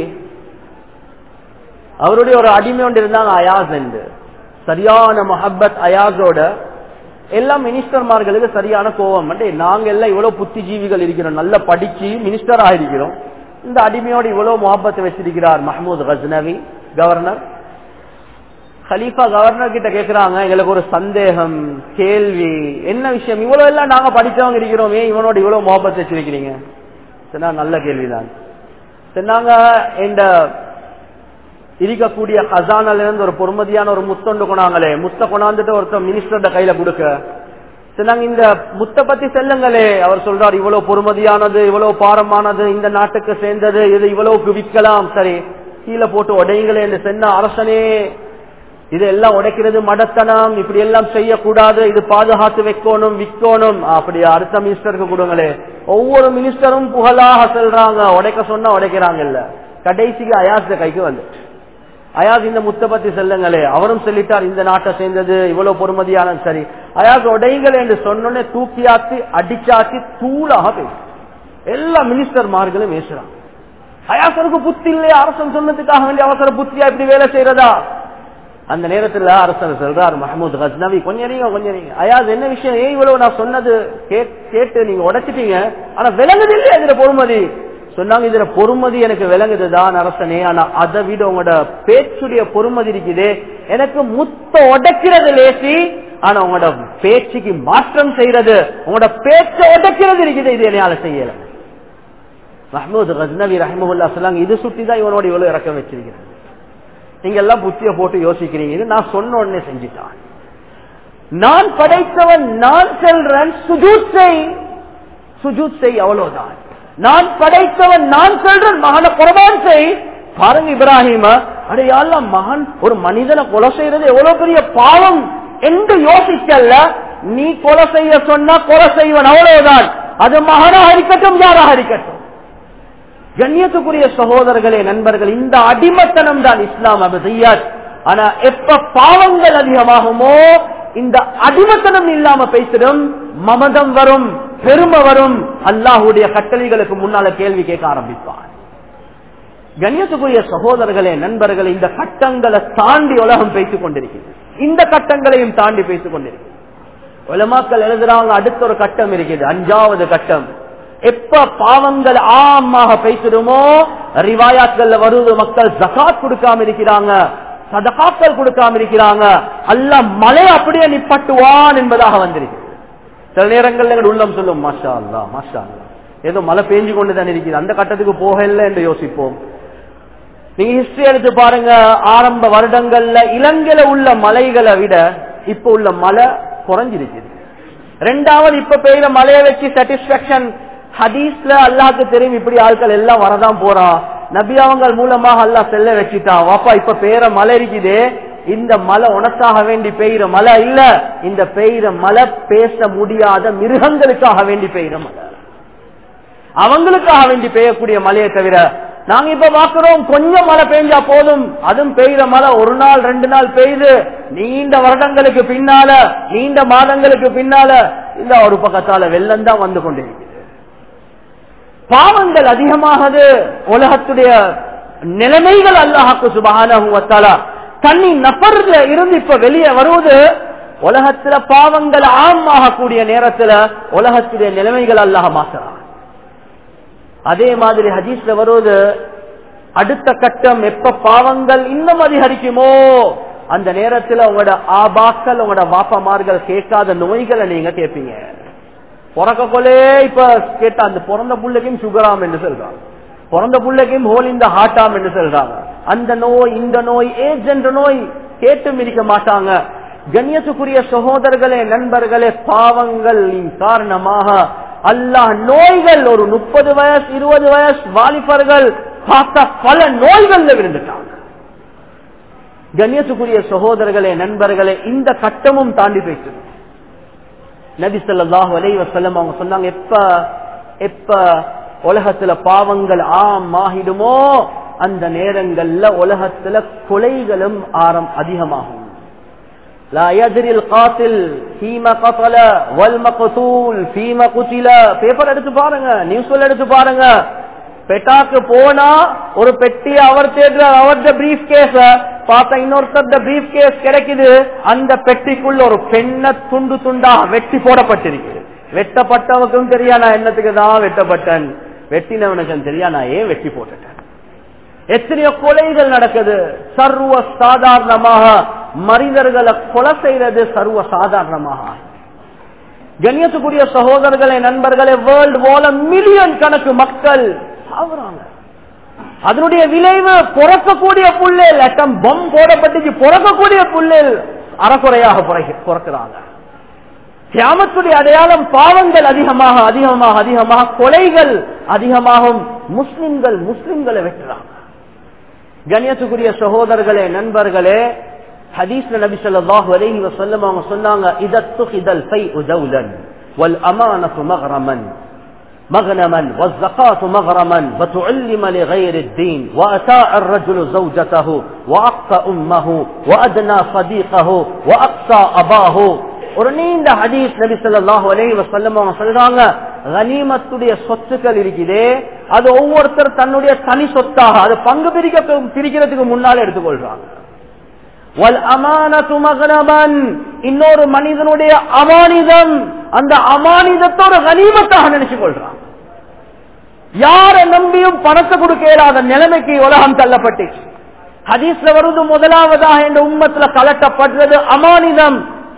அவருடைய ஒரு அடிமை ஒன்று இருந்தாங்க அயாஸ் என்று சரியான மொஹப்பத் அயாஸோட எல்லா மினிஸ்டர்மார்களுக்கு சரியான கோபம் நாங்க எல்லாம் இவ்வளவு புத்திஜீவிகள் இருக்கிறோம் நல்லா படிச்சு மினிஸ்டர் ஆயிருக்கிறோம் இந்த அடிமையோடு இவ்வளவு முகப்பத்தை வச்சிருக்கிறார் மஹமூத் கஸ்னவி கவர்னர் கலீஃபா கவர்னர் கிட்ட கேக்குறாங்க எங்களுக்கு ஒரு சந்தேகம் கேள்வி என்ன விஷயம் இவ்வளவு எல்லாம் நாங்க படிச்சவங்க இருக்கிறோம் ஏன் இவனோட இவ்வளவு முகப்பத் வச்சிருக்கிறீங்க சொன்னா நல்ல கேள்விதான் சொன்னாங்க இந்த இருக்கக்கூடிய ஹசானால இருந்து ஒரு பொறுமதியான ஒரு முத்தொண்டு கொண்டாங்களே முத்த கொண்டாந்துட்டு ஒருத்தர் மினிஸ்டர்ட கையில கொடுக்க சொன்னாங்க இந்த முத்த பத்தி செல்லுங்களே அவர் சொல்றாரு இவ்வளவு பொறுமதியானது இவ்வளவு பாரமானது இந்த நாட்டுக்கு சேர்ந்தது இது இவ்வளவுக்கு விற்கலாம் சரி கீழே போட்டு உடையுங்களே என்று சொன்ன அரசனே இது எல்லாம் உடைக்கிறது மடத்தனம் இப்படி எல்லாம் செய்யக்கூடாது இது பாதுகாத்து வைக்கணும் விற்கணும் அப்படி அடுத்த மினிஸ்டருக்கு கொடுங்களே ஒவ்வொரு மினிஸ்டரும் புகழாக செல்றாங்க உடைக்க சொன்னா உடைக்கிறாங்க இல்ல கடைசிக்கு அயாச கைக்கு வந்து அயாஸ் இந்த முத்த பத்தி செல்லுங்களே அவரும் சொல்லிட்டார் இந்த நாட்டை சேர்ந்தது இவ்வளவு பொறுமதியான சரி அயாஸ் உடையுங்கள் என்று சொன்னோன்னே தூக்கியாச்சு அடிச்சாச்சு தூளாக பேசு எல்லா மினிஸ்டர்மார்களும் பேசுறாங்க அயாசருக்கு புத்தி இல்லையா அரசன் சொன்னதுக்காக வேண்டிய அவசர புத்தியா இப்படி வேலை செய்யறதா அந்த நேரத்துல அரசர் சொல்றார் மஹமூத் கஸ்னவி கொஞ்சம் நீங்க கொஞ்சம் நீங்க அயாஸ் என்ன விஷயம் ஏன் இவ்வளவு நான் சொன்னது கேட்டு நீங்க உடைச்சிட்டீங்க ஆனா விளங்குது இல்லையா இதுல பொறுமதி சொன்னாங்க இதுல பொறுமதி எனக்கு விளங்குதுதான் அரசனே ஆனா அதை விட உங்களோட பேச்சுடைய பொறுமதி இருக்குது எனக்கு முத்த உடைக்கிறது லேசி ஆனா உங்களோட பேச்சுக்கு மாற்றம் செய்யறது உங்களோட பேச்ச உடைக்கிறது இருக்குது இது என்னால செய்யல மஹமூத் கஸ்னவி ரஹமுல்லா சொல்லாங்க இது சுட்டிதான் இவனோட இவ்வளவு இறக்கம் வச்சிருக்கிறது நீங்க எல்லாம் புத்திய போட்டு யோசிக்கிறீங்க இது நான் சொன்ன உடனே செஞ்சுட்டான் நான் படைத்தவன் நான் செல்றேன் சுஜூத் செய் சுஜூத் செய் அவ்வளவுதான் நான் படைத்தவன் நான் சொல்றேன் மகனை குரபான் செய் பாருங்க இப்ராஹிம அடையாள மகன் ஒரு மனிதனை கொலை செய்யறது எவ்வளவு பெரிய பாவம் என்று யோசிக்கல நீ கொலை செய்ய சொன்னா கொலை செய்வன் அவ்வளவுதான் அது மகனாக இருக்கட்டும் யாராக இருக்கட்டும் கண்ணியத்துக்குரிய சகோதரர்களே நண்பர்கள் இந்த அடிமத்தனம் தான் இஸ்லாம் அபதியாத் ஆனா எப்ப பாவங்கள் அதிகமாகுமோ இந்த அடிமத்தனம் இல்லாம பேசிடும் மமதம் வரும் பெருமை வரும் அல்லாஹுடைய கட்டளைகளுக்கு முன்னால கேள்வி கேட்க ஆரம்பிப்பான் கண்ணியத்துக்குரிய சகோதரர்களே நண்பர்களே இந்த கட்டங்களை தாண்டி உலகம் பேசிக் கொண்டிருக்கிறது இந்த கட்டங்களையும் தாண்டி பேசிக் கொண்டிருக்கிறது உலமாக்கள் எழுதுறாங்க அடுத்த ஒரு கட்டம் இருக்குது அஞ்சாவது கட்டம் எப்ப பாவங்கள் ஆமாக பேசிடுமோ ரிவாயாத்கள்ல வருவது மக்கள் ஜகாத் கொடுக்காம இருக்கிறாங்க சதகாக்கள் கொடுக்காம இருக்கிறாங்க அல்ல மழை அப்படியே நிப்பட்டுவான் என்பதாக வந்திருக்கு சில நேரங்கள்ல எங்க உள்ளம் சொல்லும் மாஷா அல்லா மாஷா அல்லா ஏதோ மழை பெஞ்சு கொண்டுதான் இருக்குது அந்த கட்டத்துக்கு போகல என்று யோசிப்போம் நீங்க ஹிஸ்டரி எடுத்து பாருங்க ஆரம்ப வருடங்கள்ல இலங்கையில உள்ள மலைகளை விட இப்ப உள்ள மழை குறைஞ்சிருக்குது ரெண்டாவது இப்ப பெய்யுற மழையை வச்சு சாட்டிஸ்பாக்சன் ஹதீஸ்ல அல்லாஹ்க்கு தெரியும் இப்படி ஆட்கள் எல்லாம் வரதான் போறான் நபி அவங்க மூலமாக அல்லாஹ் செல்ல வச்சுட்டான் வாப்பா இப்ப பெய்யற மழை இருக்குது இந்த மலை உனக்காக வேண்டி பெய்யுற மழை இல்ல இந்த பெய்யுற மழை பேச முடியாத மிருகங்களுக்காக வேண்டி பெய்யுற மழை அவங்களுக்காக வேண்டி பெய்யக்கூடிய மழையை தவிர நாங்க இப்ப பாக்குறோம் கொஞ்சம் மழை பெய்ஞ்சா போதும் அதுவும் பெய்யுற மழை ஒரு நாள் ரெண்டு நாள் பெய்யுது நீண்ட வருடங்களுக்கு பின்னால நீண்ட மாதங்களுக்கு பின்னால இல்ல ஒரு பக்கத்தால வெள்ளம் தான் வந்து கொண்டிருக்குது பாவங்கள் அதிகமாகது உலகத்துடைய நிலைமைகள் அல்லாஹாக்கு சுபகான தண்ணி நபர்ல இருந்து இப்ப வெளியே வருவது உலகத்துல பாவங்கள் ஆமாக கூடிய நேரத்துல உலகத்துடைய நிலைமைகள் அல்லாஹ் மாற்றுறான் அதே மாதிரி ஹதீஸ்ல வருவது அடுத்த கட்டம் எப்ப பாவங்கள் இன்னும் அதிகரிக்குமோ அந்த நேரத்துல உங்களோட ஆபாக்கள் உங்களோட வாப்பமார்கள் கேட்காத நோய்களை நீங்க கேட்பீங்க பிறக்க கொலே இப்ப கேட்ட அந்த பிறந்த புள்ளைக்கும் சுகராம் என்று சொல்றாங்க பிறந்த புள்ளைக்கும் ஹோல் இந்த ஹாட்டாம் என்று சொல்றாங்க அந்த நோய் இந்த நோய் ஏஜ் என்ற நோய் கேட்டும் இருக்க மாட்டாங்க கண்ணியத்துக்குரிய சகோதரர்களே நண்பர்களே பாவங்களின் காரணமாக அல்லாஹ் நோய்கள் ஒரு முப்பது வயசு இருபது வயசு வாலிபர்கள் பார்த்த பல நோய்கள்ல விழுந்துட்டாங்க கண்ணியத்துக்குரிய சகோதரர்களே நண்பர்களே இந்த கட்டமும் தாண்டி போயிட்டு நபி சொல்லாஹு அலை வசல்லம் அவங்க சொன்னாங்க எப்ப எப்ப உலகத்துல பாவங்கள் ஆம் ஆகிடுமோ அந்த நேரங்கள்ல உலகத்துல கொலைகளும் ஆரம் அதிகமாகும் لا يدري القاتل فيما قتل والمقتول فيما قتل பேப்பர் எடுத்து பாருங்க நியூஸ்ல எடுத்து பாருங்க பெட்டாக்கு போனா ஒரு பெட்டி அவர் தேடுற அவர்த பிரீஃப் கேஸ் பார்த்தா இன்னொருத்தர் பிரீஃப் கேஸ் கிடைக்குது அந்த பெட்டிக்குள்ள ஒரு பெண்ண துண்டு துண்டா வெட்டி போடப்பட்டிருக்கு வெட்டப்பட்டவனுக்கும் தெரியா நான் என்னத்துக்கு தான் வெட்டப்பட்டேன் வெட்டினவனுக்கும் தெரியா நான் ஏன் வெட்டி போட்டுட்டேன் எத்தனையோ கொலைகள் நடக்குது சர்வ சாதாரணமாக மனிதர்களை கொலை செய்யறது சர்வ சாதாரணமாக கண்ணியத்துக்குரிய சகோதரர்களே நண்பர்களே வேர்ல்டு போல மில்லியன் கணக்கு மக்கள் சாகுறாங்க அதனுடைய விளைவு பிறக்கக்கூடிய புள்ளில் லட்டம் பொம் போடப்பட்டுச்சு பிறக்கக்கூடிய புள்ளில் அறக்குறையாக பிறக்கிறாங்க கியாமத்துடைய அடையாளம் பாவங்கள் அதிகமாக அதிகமாக அதிகமாக கொலைகள் அதிகமாகும் முஸ்லிம்கள் முஸ்லிம்களை வெட்டுறாங்க கண்ணியத்துக்குரிய சகோதரர்களே நண்பர்களே ஹதீஸ்ல நபி ஸல்லல்லாஹு அலைஹி வஸல்லம் அவங்க சொன்னாங்க இதத்துகிதல் ஃபைஉ தௌலன் வல் அமானத்து மக்ரமன் مغنما والزكاة مغرما وتعلم لغير الدين وأتاع الرجل زوجته وأقصى أمه وأدنى صديقه وأقصى أباه ஒரு நீண்ட ஹதீஸ் நபி ஸல்லல்லாஹு அலைஹி வஸல்லம் அவங்க சொல்றாங்க கனிமத்துடைய சொத்துக்கள் இருக்குதே அது ஒவ்வொருத்தர் தன்னுடைய தனி சொத்தாக அது பங்கு பிரிக்க பிரிக்கிறதுக்கு முன்னால எடுத்துக்கொள்றாங்க வல் அமானத்து மகனபன் இன்னொரு மனிதனுடைய அமானிதம் அந்த அமானிதத்தோட கனிமத்தாக நினைச்சு கொள்றான் யார நம்பியும் பணத்தை கொடுக்க இயலாத நிலைமைக்கு உலகம் தள்ளப்பட்டு ஹதீஸ்ல வருது முதலாவதாக இந்த உம்மத்துல கலட்டப்படுறது அமானிதம்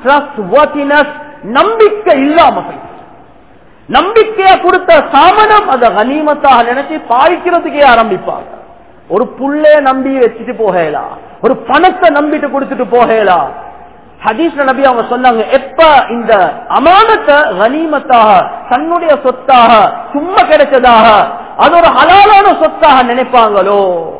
நம்பிக்கை இல்லாம போயிடுச்சு. நம்பிக்கைய கொடுத்த சாமனம் அத கனிமத்தாக நினைச்சு பாய்க்கிறதுக்கே ஆரம்பிப்பாங்க ஒரு புள்ளைய நம்பி வச்சுட்டு போகலாம் ஒரு பணத்தை நம்பிட்டு கொடுத்துட்டு போகலாம் ஹதீஸ் நபி அவங்க சொன்னாங்க எப்ப இந்த அமானத்தை கனிமத்தாக தன்னுடைய சொத்தாக சும்மா கிடைச்சதாக அது ஒரு ஹலாலான சொத்தாக நினைப்பாங்களோ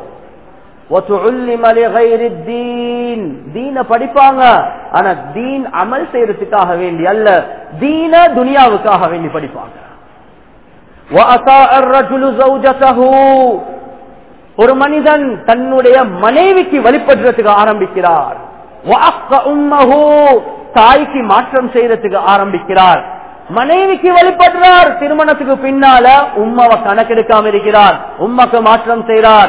தீன படிப்பாங்க ஆனா தீன் அமல் செய்யறதுக்காக வேண்டி அல்ல தீன துனியாவுக்காக வேண்டி படிப்பாங்க ஒரு மனிதன் தன்னுடைய மனைவிக்கு வழிபடுறதுக்கு ஆரம்பிக்கிறார் தாய்க்கு மாற்றம் செய்யறதுக்கு ஆரம்பிக்கிறார் மனைவிக்கு வழிபடுறார் திருமணத்துக்கு பின்னால உம்மாவை கணக்கெடுக்காம இருக்கிறார் உம்மக்கு மாற்றம் செய்கிறார்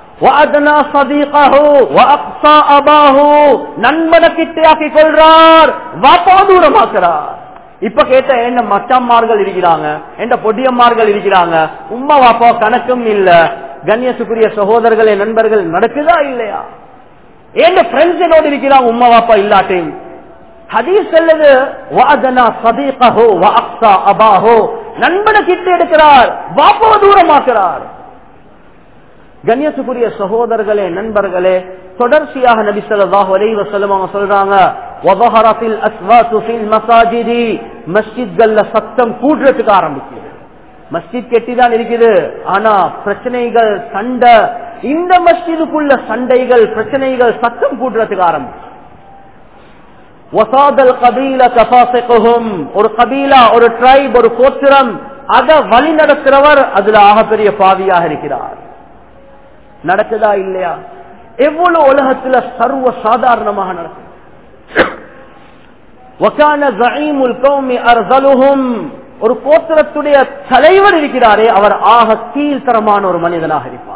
நண்பனை கிட்டையாக்கி கொள்றார் வாப்பா தூரமாக்குறார் இப்ப கேட்ட என்ன மச்சம்மார்கள் இருக்கிறாங்க என்ற பொடியம்மார்கள் இருக்கிறாங்க உம்மா வாப்பா கணக்கும் இல்ல கண்ணியத்துக்குரிய சகோதரர்களே நண்பர்கள் நடக்குதா இல்லையா என் ஃப்ரெண்ட்ஸ் என்னோடு இருக்கிறாங்க உம்மா வாப்பா இல்லாட்டையும் ஹதீஸ் செல்லது வாதனா சதீகஹோ வாக்ஸா அபாஹோ நண்பனை கிட்ட எடுக்கிறார் வாப்பாவை தூரமாக்குறார் கண்ணியத்துக்குரிய சகோதரர்களே நண்பர்களே தொடர்ச்சியாக நபி ஸல்லல்லாஹு அலைஹி வஸல்லம் அவங்க சொல்றாங்க வதஹரத்தில் அஸ்வாத்து ஃபில் மசாஜிதி மஸ்ஜித்கள்ல சத்தம் கூடுறதுக்கு ஆரம்பிக்குது மஸ்ஜித் கெட்டிதான் இருக்குது ஆனா பிரச்சனைகள் சண்டை இந்த மஸ்ஜிதுக்குள்ள சண்டைகள் பிரச்சனைகள் சத்தம் கூடுறதுக்கு ஆரம்பிச்சு வசாதல் கபீல கபாசிக்கும் ஒரு கபீலா ஒரு ட்ரைப் ஒரு கோத்திரம் அதை வழி நடத்துறவர் அதுல ஆகப்பெரிய பாவியாக இருக்கிறார் நடக்குதா இல்லையா எவ்வளவு உலகத்துல சர்வ சாதாரணமாக நடக்குது ஒரு கோத்திரத்துடைய தலைவர் இருக்கிறாரே அவர் ஆக கீழ்த்தரமான ஒரு மனிதனாக இருப்பார்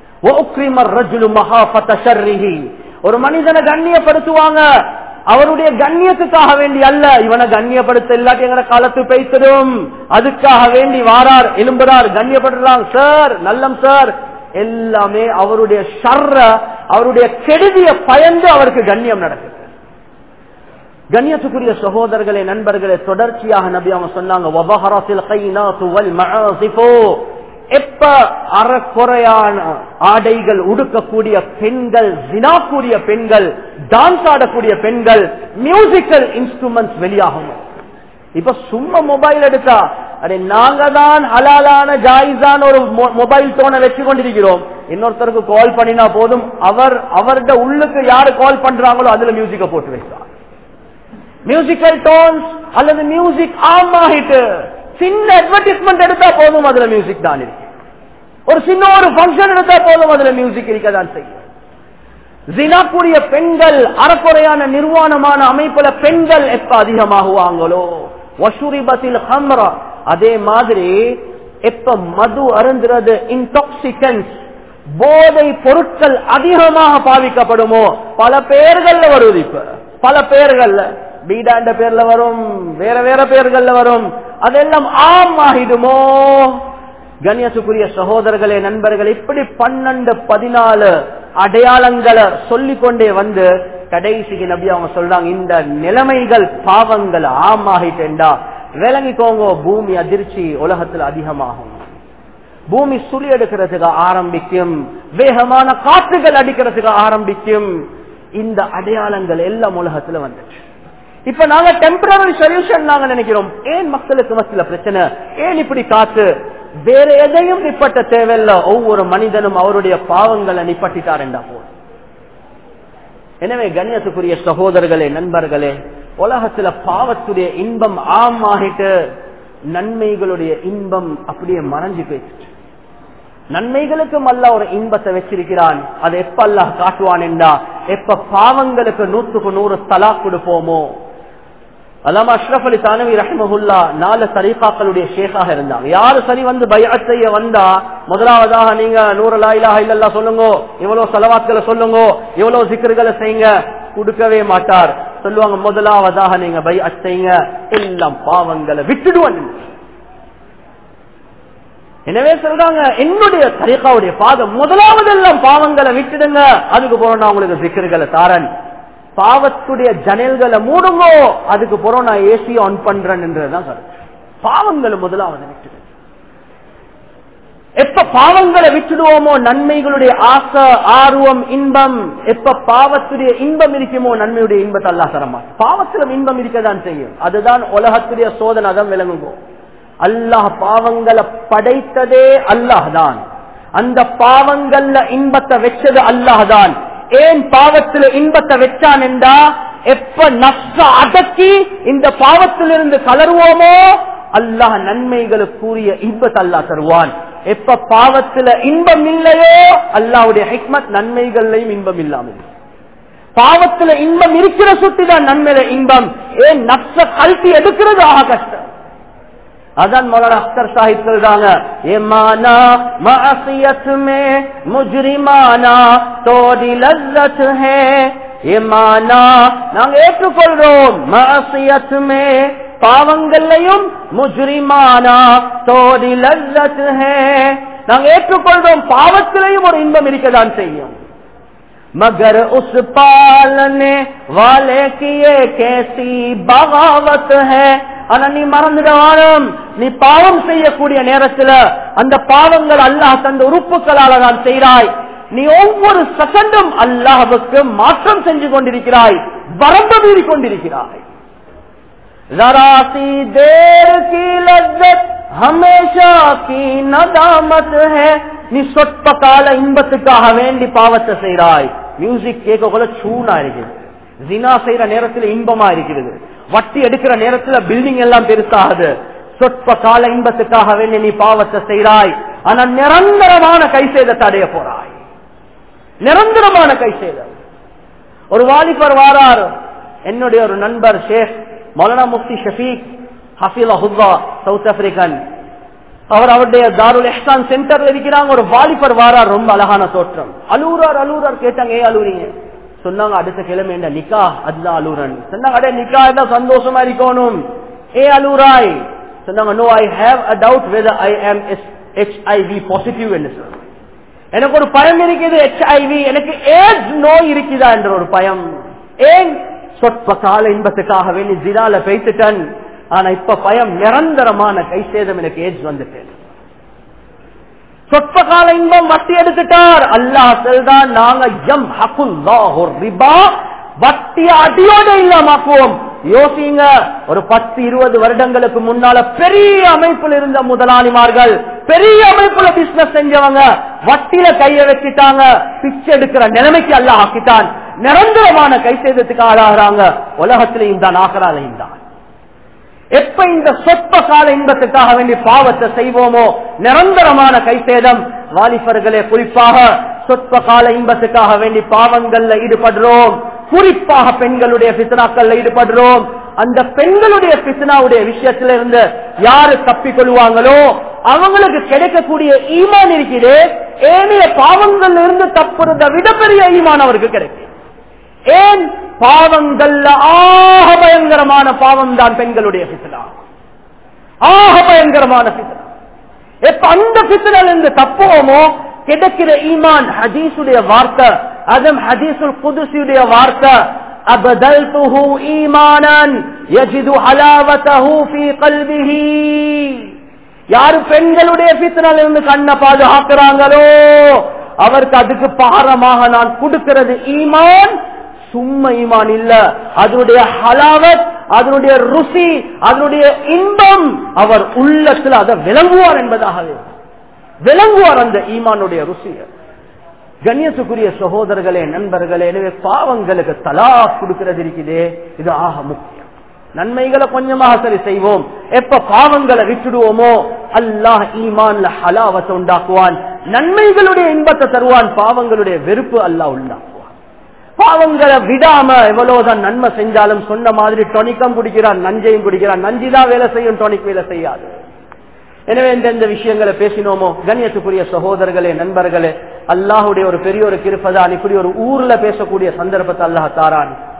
ஒரு மனிதனை கண்ணியப்படுத்துவாங்க அவருடைய கண்ணியத்துக்காக வேண்டி அல்ல இவனை கண்ணியப்படுத்த இல்லாட்டி எங்களை காலத்து பேசிடும் அதுக்காக வேண்டி வாரார் எலும்புறார் கண்ணியப்படுறாங்க சார் நல்லம் சார் எல்லாமே அவருடைய ஷர்ற அவருடைய கெடுதிய பயந்து அவருக்கு கண்ணியம் நடக்குது கண்ணியத்துக்குரிய சகோதரர்களே நண்பர்களே தொடர்ச்சியாக நபி அவங்க சொன்னாங்க எப்ப அறக்குறையான ஆடைகள் உடுக்கக்கூடிய பெண்கள் வினாக்கூடிய பெண்கள் டான்ஸ் ஆடக்கூடிய பெண்கள் மியூசிக்கல் இன்ஸ்ட்ருமெண்ட்ஸ் வெளியாகும் இப்ப சும்மா மொபைல் எடுத்தா அடே நாங்க தான் ஹலாலான ஜாயிஸான ஒரு மொபைல் போனை வச்சு கொண்டிருக்கிறோம் இன்னொருத்தருக்கு கால் பண்ணினா போதும் அவர் அவருடைய உள்ளுக்கு யாரு கால் பண்றாங்களோ அதுல மியூசிக்க போட்டு வைக்கிறார் மியூசிக்கல் டோன்ஸ் அல்லது மியூசிக் ஆம் ஆகிட்டு சின்ன அட்வர்டைஸ்மெண்ட் எடுத்தா போதும் அதுல மியூசிக் தான் இருக்கு ஒரு சின்ன ஒரு பங்கன் எடுத்தா போதும் அதுல மியூசிக் இருக்கதான் செய்யும் ஜினாக்குரிய பெண்கள் அறக்குறையான நிர்வாணமான அமைப்புல பெண்கள் எப்ப அதிகமாகுவாங்களோ வசூரிபத்தில் ஹம்ரா அதே மாதிரி எப்ப மது அருந்துறது இன்டாக்சிகன்ஸ் போதை பொருட்கள் அதிகமாக பாவிக்கப்படுமோ பல பெயர்கள்ல வருது இப்ப பல பெயர்கள்ல பீடாண்ட பேர்ல வரும் வேற வேற பெயர்கள்ல வரும் அதெல்லாம் ஆம் ஆகிடுமோ கண்ணியத்துக்குரிய சகோதரர்களே நண்பர்கள் இப்படி பன்னெண்டு பதினாலு அடையாளங்களை சொல்லிக்கொண்டே வந்து கடைசிக்கு நபி அவங்க சொல்றாங்க இந்த நிலைமைகள் பாவங்கள் ஆமாகிட்டேண்டா விளங்கிக்கோங்க பூமி அதிர்ச்சி உலகத்துல அதிகமாகும் பூமி சுழி எடுக்கிறதுக்கு ஆரம்பிக்கும் வேகமான காற்றுகள் அடிக்கிறதுக்கு ஆரம்பிக்கும் இந்த அடையாளங்கள் எல்லாம் உலகத்துல வந்துச்சு இப்ப நாங்க டெம்பரரி சொல்யூஷன் நாங்க நினைக்கிறோம் ஏன் மக்களுக்கு மத்தியில பிரச்சனை ஏன் இப்படி காத்து வேற எதையும் நிப்பட்ட தேவையில்ல ஒவ்வொரு மனிதனும் அவருடைய பாவங்களை நிப்பட்டிட்டார் என்றா போதும் எனவே கண்ணியத்துக்குரிய சகோதரர்களே நண்பர்களே உலகத்துல பாவத்துடைய இன்பம் ஆம் ஆகிட்டு நன்மைகளுடைய இன்பம் அப்படியே மறைஞ்சு போயிடுச்சு நன்மைகளுக்கும் அல்ல ஒரு இன்பத்தை வச்சிருக்கிறான் அது எப்ப அல்லாஹ் காட்டுவான் என்றா எப்ப பாவங்களுக்கு நூற்றுக்கு நூறு தலா கொடுப்போமோ அல்லாம அஷ்ரப் அலி தானவி ரஹமஹுல்லா நாலு தரீகாக்களுடைய ஷேக்காக இருந்தாங்க யாரு சரி வந்து பயாத் செய்ய வந்தா முதலாவதாக நீங்க நூறு லாயிலாக இல்லல்லா சொல்லுங்க இவ்வளவு செலவாட்களை சொல்லுங்க இவ்வளவு சிக்கர்களை செய்யுங்க கொடுக்கவே மாட்டார் சொல்லுவாங்க முதலாவதாக நீங்க பை அச்சைங்க எல்லாம் பாவங்களை விட்டுடுவான் எனவே சொல்றாங்க என்னுடைய தரிகாவுடைய பாதம் முதலாவது எல்லாம் பாவங்களை விட்டுடுங்க அதுக்கு போறோம் நான் உங்களுக்கு சிக்கர்களை தாரன் பாவத்துடைய ஜன்னல்களை மூடுங்கோ அதுக்கு போறோம் நான் ஏசி ஆன் பண்றேன் என்றதுதான் கருத்து பாவங்களை முதலாவது விட்டுடுங்க எப்ப பாவங்களை விட்டுடுவோமோ நன்மைகளுடைய ஆசை ஆர்வம் இன்பம் எப்ப பாவத்துடைய இன்பம் இருக்குமோ நன்மையுடைய இன்பத்தை அல்லா தரமா பாவத்திலும் இன்பம் இருக்கதான் செய்யும் அதுதான் உலகத்துடைய சோதனை தான் விளங்குங்கோ அல்லாஹ் பாவங்களை படைத்ததே அல்லாஹ் தான் அந்த பாவங்கள்ல இன்பத்தை வச்சது அல்லாஹ் தான் ஏன் பாவத்துல இன்பத்தை வச்சான் என்றா எப்ப நஷ்ட அடக்கி இந்த பாவத்திலிருந்து கலருவோமோ அல்லாஹ் நன்மைகளுக்குரிய இன்பத்தை அல்லாஹ் தருவான் எப்ப பாவத்துல இன்பம் இல்லையோ அல்லாவுடைய ஹிக்மத் நன்மைகள்லையும் இன்பம் இல்லாமல் பாவத்துல இன்பம் இருக்கிற சுட்டிதான் நன்மையில இன்பம் ஏன் நப்ச கல்வி எடுக்கிறது ஆக கஷ்டம் அதான் மௌலானா அख्तर சாஹிப் சொல்றாங்க ஏமானா மாசியத் மே முஜ்ரிமானா தோடி லzzat है ஏமானா நாங்க ஏற்றுக்கொள்றோம் மாசியத் மே பாவங்கள்லையும் முஜ்ரிமானா தோடி லzzat है நாங்க ஏற்றுக்கொள்றோம் பாவத்திலையும் ஒரு இன்பம் இருக்கதான் செய்யும் मगर उस पालने वाले की ये कैसी बगावत है ஆனா நீ மறந்துடவானும் நீ பாவம் செய்யக்கூடிய நேரத்துல அந்த பாவங்கள் அல்லாஹ் தந்த உறுப்புகளால தான் செய்கிறாய் நீ ஒவ்வொரு செகண்டும் அல்லாஹுக்கு மாற்றம் செஞ்சு கொண்டிருக்கிறாய் வரம்பு மீறி கொண்டிருக்கிறாய் जरा सी देर की लज्जत हमेशा की नदामत है நீ சொற்ப கால இன்பத்துக்காக வேண்டி பாவத்தை செய்கிறாய் மியூசிக் கேட்க கூட சூனா இருக்குது ஜினா செய்யற நேரத்துல இன்பமா இருக்கிறது வட்டி எடுக்கிற நேரத்துல பில்டிங் எல்லாம் பெருசாகுது சொற்ப கால இன்பத்துக்காக வேண்டி நீ பாவத்தை செய்கிறாய் ஆனா நிரந்தரமான கை சேதத்தை அடைய போறாய் நிரந்தரமான கை சேதம் ஒரு வாலிபர் வாரார் என்னுடைய ஒரு நண்பர் ஷேக் மௌலானா முஃப்தி ஷபீக் ஹஃபீல் ஹுல்லா சவுத் ஆப்பிரிக்கன் அவர் அவருடைய தாருல் எஹ்சான் சென்டர்ல இருக்கிறாங்க ஒரு வாலிபர் வாரார் ரொம்ப அழகான தோற்றம் அலூரார் அலூரார் கேட்டாங்க ஏ அலூரிங்க சொன்னாங்க அடுத்த கிழமை என்ன நிக்கா அதுதான் அலூரன் சொன்னாங்க அடே நிக்கா தான் சந்தோஷமா இருக்கணும் ஏ அலூராய் சொன்னாங்க no I have a doubt whether I am HIV positive என்று சொன்னாங்க எனக்கு ஒரு பயம் இருக்குது ஹெச்ஐவி எனக்கு ஏஜ் நோய் இருக்குதா என்ற ஒரு பயம் ஏன் சொற்ப கால இன்பத்துக்காக வேண்டி ஜினால பேசிட்டன் ஆனா இப்ப பயம் நிரந்தரமான கை சேதம் எனக்கு ஏஜ் வந்துட்டேன் சொற்ப கால இன்பம் வட்டி எடுத்துட்டார் அல்லாஹ் செல்தான் நாங்க எம் ஹகுல்லாஹு ரிபா வட்டிய அடியோட இல்லாமக்குவோம் யோசிங்க ஒரு பத்து இருபது வருடங்களுக்கு முன்னால பெரிய அமைப்புல இருந்த முதலாளிமார்கள் பெரிய அமைப்புல பிசினஸ் செஞ்சவங்க வட்டியில கைய வச்சுட்டாங்க பிச்சை எடுக்கிற நிலைமைக்கு அல்லாஹ் ஆக்கிட்டான் நிரந்தரமான கை சேதத்துக்கு ஆளாகிறாங்க உலகத்திலையும் தான் ஆகிறாலையும் தான் எப்ப இந்த சொற்ப கால இன்பத்துக்காக வேண்டி பாவத்தை செய்வோமோ நிரந்தரமான கைசேதம் வாலிபர்களே குறிப்பாக சொற்ப கால இன்பத்துக்காக வேண்டி பாவங்கள்ல ஈடுபடுறோம் குறிப்பாக பெண்களுடைய பித்னாக்கள்ல ஈடுபடுறோம் அந்த பெண்களுடைய பித்னாவுடைய விஷயத்துல இருந்து யாரு தப்பிக் கொள்வாங்களோ அவங்களுக்கு கிடைக்கக்கூடிய ஈமான் இருக்குது ஏனைய பாவங்கள்ல இருந்து தப்புறத விட பெரிய ஈமான் அவருக்கு கிடைக்கும் ஏன் பாவங்கள்ல ஆக பயங்கரமான பாவம் தான் பெண்களுடைய பித்தனா ஆக பயங்கரமான பித்தனா எப்ப அந்த பித்தனில் இருந்து தப்புவோமோ கிடைக்கிற ஈமான் ஹதீசுடைய வார்த்தை அதும் ஹதீசுல் குதுசியுடைய வார்த்தை أبدلته إيمانا يجد حلاوته في قلبه யாரு பெண்களுடைய பித்தனால் இருந்து கண்ணை பாதுகாக்கிறாங்களோ அவருக்கு அதுக்கு பாரமாக நான் கொடுக்கிறது ஈமான் சும்மா ஈமான் இல்ல அதனுடைய ஹலாவத் அதனுடைய ருசி அதனுடைய இன்பம் அவர் உள்ளத்தில் அதை விளங்குவார் என்பதாகவே விளங்குவார் அந்த ஈமானுடைய ருசியை கண்ணியத்துக்குரிய சகோதரர்களே நண்பர்களே எனவே பாவங்களுக்கு தலா கொடுக்கிறது இருக்குதே இது ஆக முக்கியம் நன்மைகளை கொஞ்சமாக சரி செய்வோம் எப்ப பாவங்களை விட்டுடுவோமோ அல்லாஹ் ஈமான்ல ஹலாவத்தை உண்டாக்குவான் நன்மைகளுடைய இன்பத்தை தருவான் பாவங்களுடைய வெறுப்பு அல்லாஹ் உண்டாக்குவான் பாவங்களை விடாம எவ்வளவுதான் நன்மை செஞ்சாலும் சொன்ன மாதிரி டொனிக்கம் குடிக்கிறான் நஞ்சையும் குடிக்கிறான் நஞ்சிதான் வேலை செய்யும் டொனிக் வேலை செய்யாது எனவே எந்தெந்த விஷயங்களை பேசினோமோ கண்ணியத்துக்குரிய சகோதரர்களே நண்பர்களே அல்லாஹுடைய ஒரு பெரிய ஒரு கிருப்பதான் இப்படி ஒரு ஊர்ல பேசக்கூடிய சந்தர்ப்பத்தை அல்லாஹ் தாரான்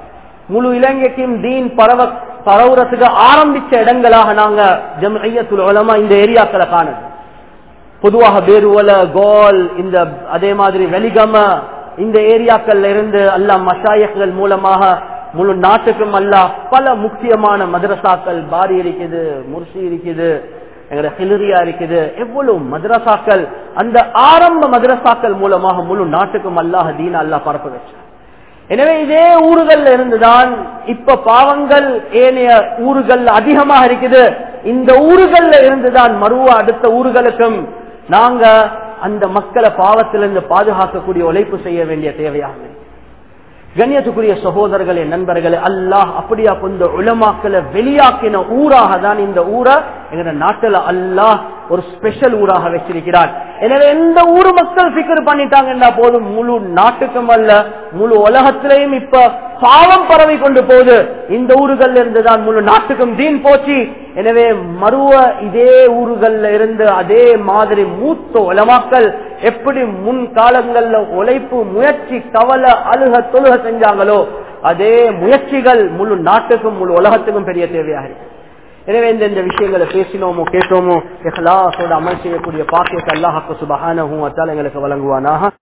முழு இலங்கைக்கும் தீன் பரவ பரவுறதுக்கு ஆரம்பிச்ச இடங்களாக நாங்க ஜம்ஐயத்துல் உலமா இந்த ஏரியாக்களை காணுது பொதுவாக பேருவல கோல் இந்த அதே மாதிரி வெலிகம இந்த ஏரியாக்கள்ல இருந்து அல்ல மஷாயக்கள் மூலமாக முழு நாட்டுக்கும் அல்ல பல முக்கியமான மதரசாக்கள் பாரி இருக்குது முர்சி இருக்குது எங்கட ஹிலரியா இருக்குது எவ்வளவு மதரசாக்கள் அந்த ஆரம்ப மதரசாக்கள் மூலமாக முழு நாட்டுக்கும் அல்லாஹ் தீன அல்லாஹ் பரப்ப வச்சார் எனவே இதே ஊர்கள்ல இருந்துதான் இப்ப பாவங்கள் ஏனைய ஊர்கள் அதிகமாக இருக்குது இந்த ஊர்கள்ல இருந்துதான் மறுவ அடுத்த ஊர்களுக்கும் நாங்க அந்த மக்களை பாவத்திலிருந்து பாதுகாக்கக்கூடிய உழைப்பு செய்ய வேண்டிய தேவையாக கண்ணியத்துக்குரிய சகோதரர்களே நண்பர்களே அல்லாஹ் அப்படியா கொண்ட உலமாக்களை வெளியாக்கின ஊராக தான் இந்த ஊரை எங்க நாட்டுல அல்லாஹ் ஒரு ஸ்பெஷல் ஊராக வச்சிருக்கிறார் எனவே எந்த ஊர் மக்கள் பிக்கர் பண்ணிட்டாங்கன்னா போதும் முழு நாட்டுக்கும் அல்ல முழு உலகத்திலையும் இப்ப பாவம் பரவி கொண்டு போகுது இந்த ஊர்கள்ல இருந்து தான் முழு நாட்டுக்கும் தீன் போச்சு எனவே மறுவ இதே ஊர்கள்ல இருந்து அதே மாதிரி மூத்த உலமாக்கள் எப்படி முன் காலங்கள்ல உழைப்பு முயற்சி கவலை அழுக தொழுக செஞ்சாங்களோ அதே முயற்சிகள் முழு நாட்டுக்கும் முழு உலகத்துக்கும் பெரிய தேவையாக இருக்கு எனவே இந்த இந்த விஷயங்களை பேசினோமோ கேட்டோமோ எஹ்லாசோட அமல் செய்யக்கூடிய பாக்கியத்தை அல்லாஹாக்கு சுபஹானஹும் அத்தால் எங்களுக்கு வழங்குவானாக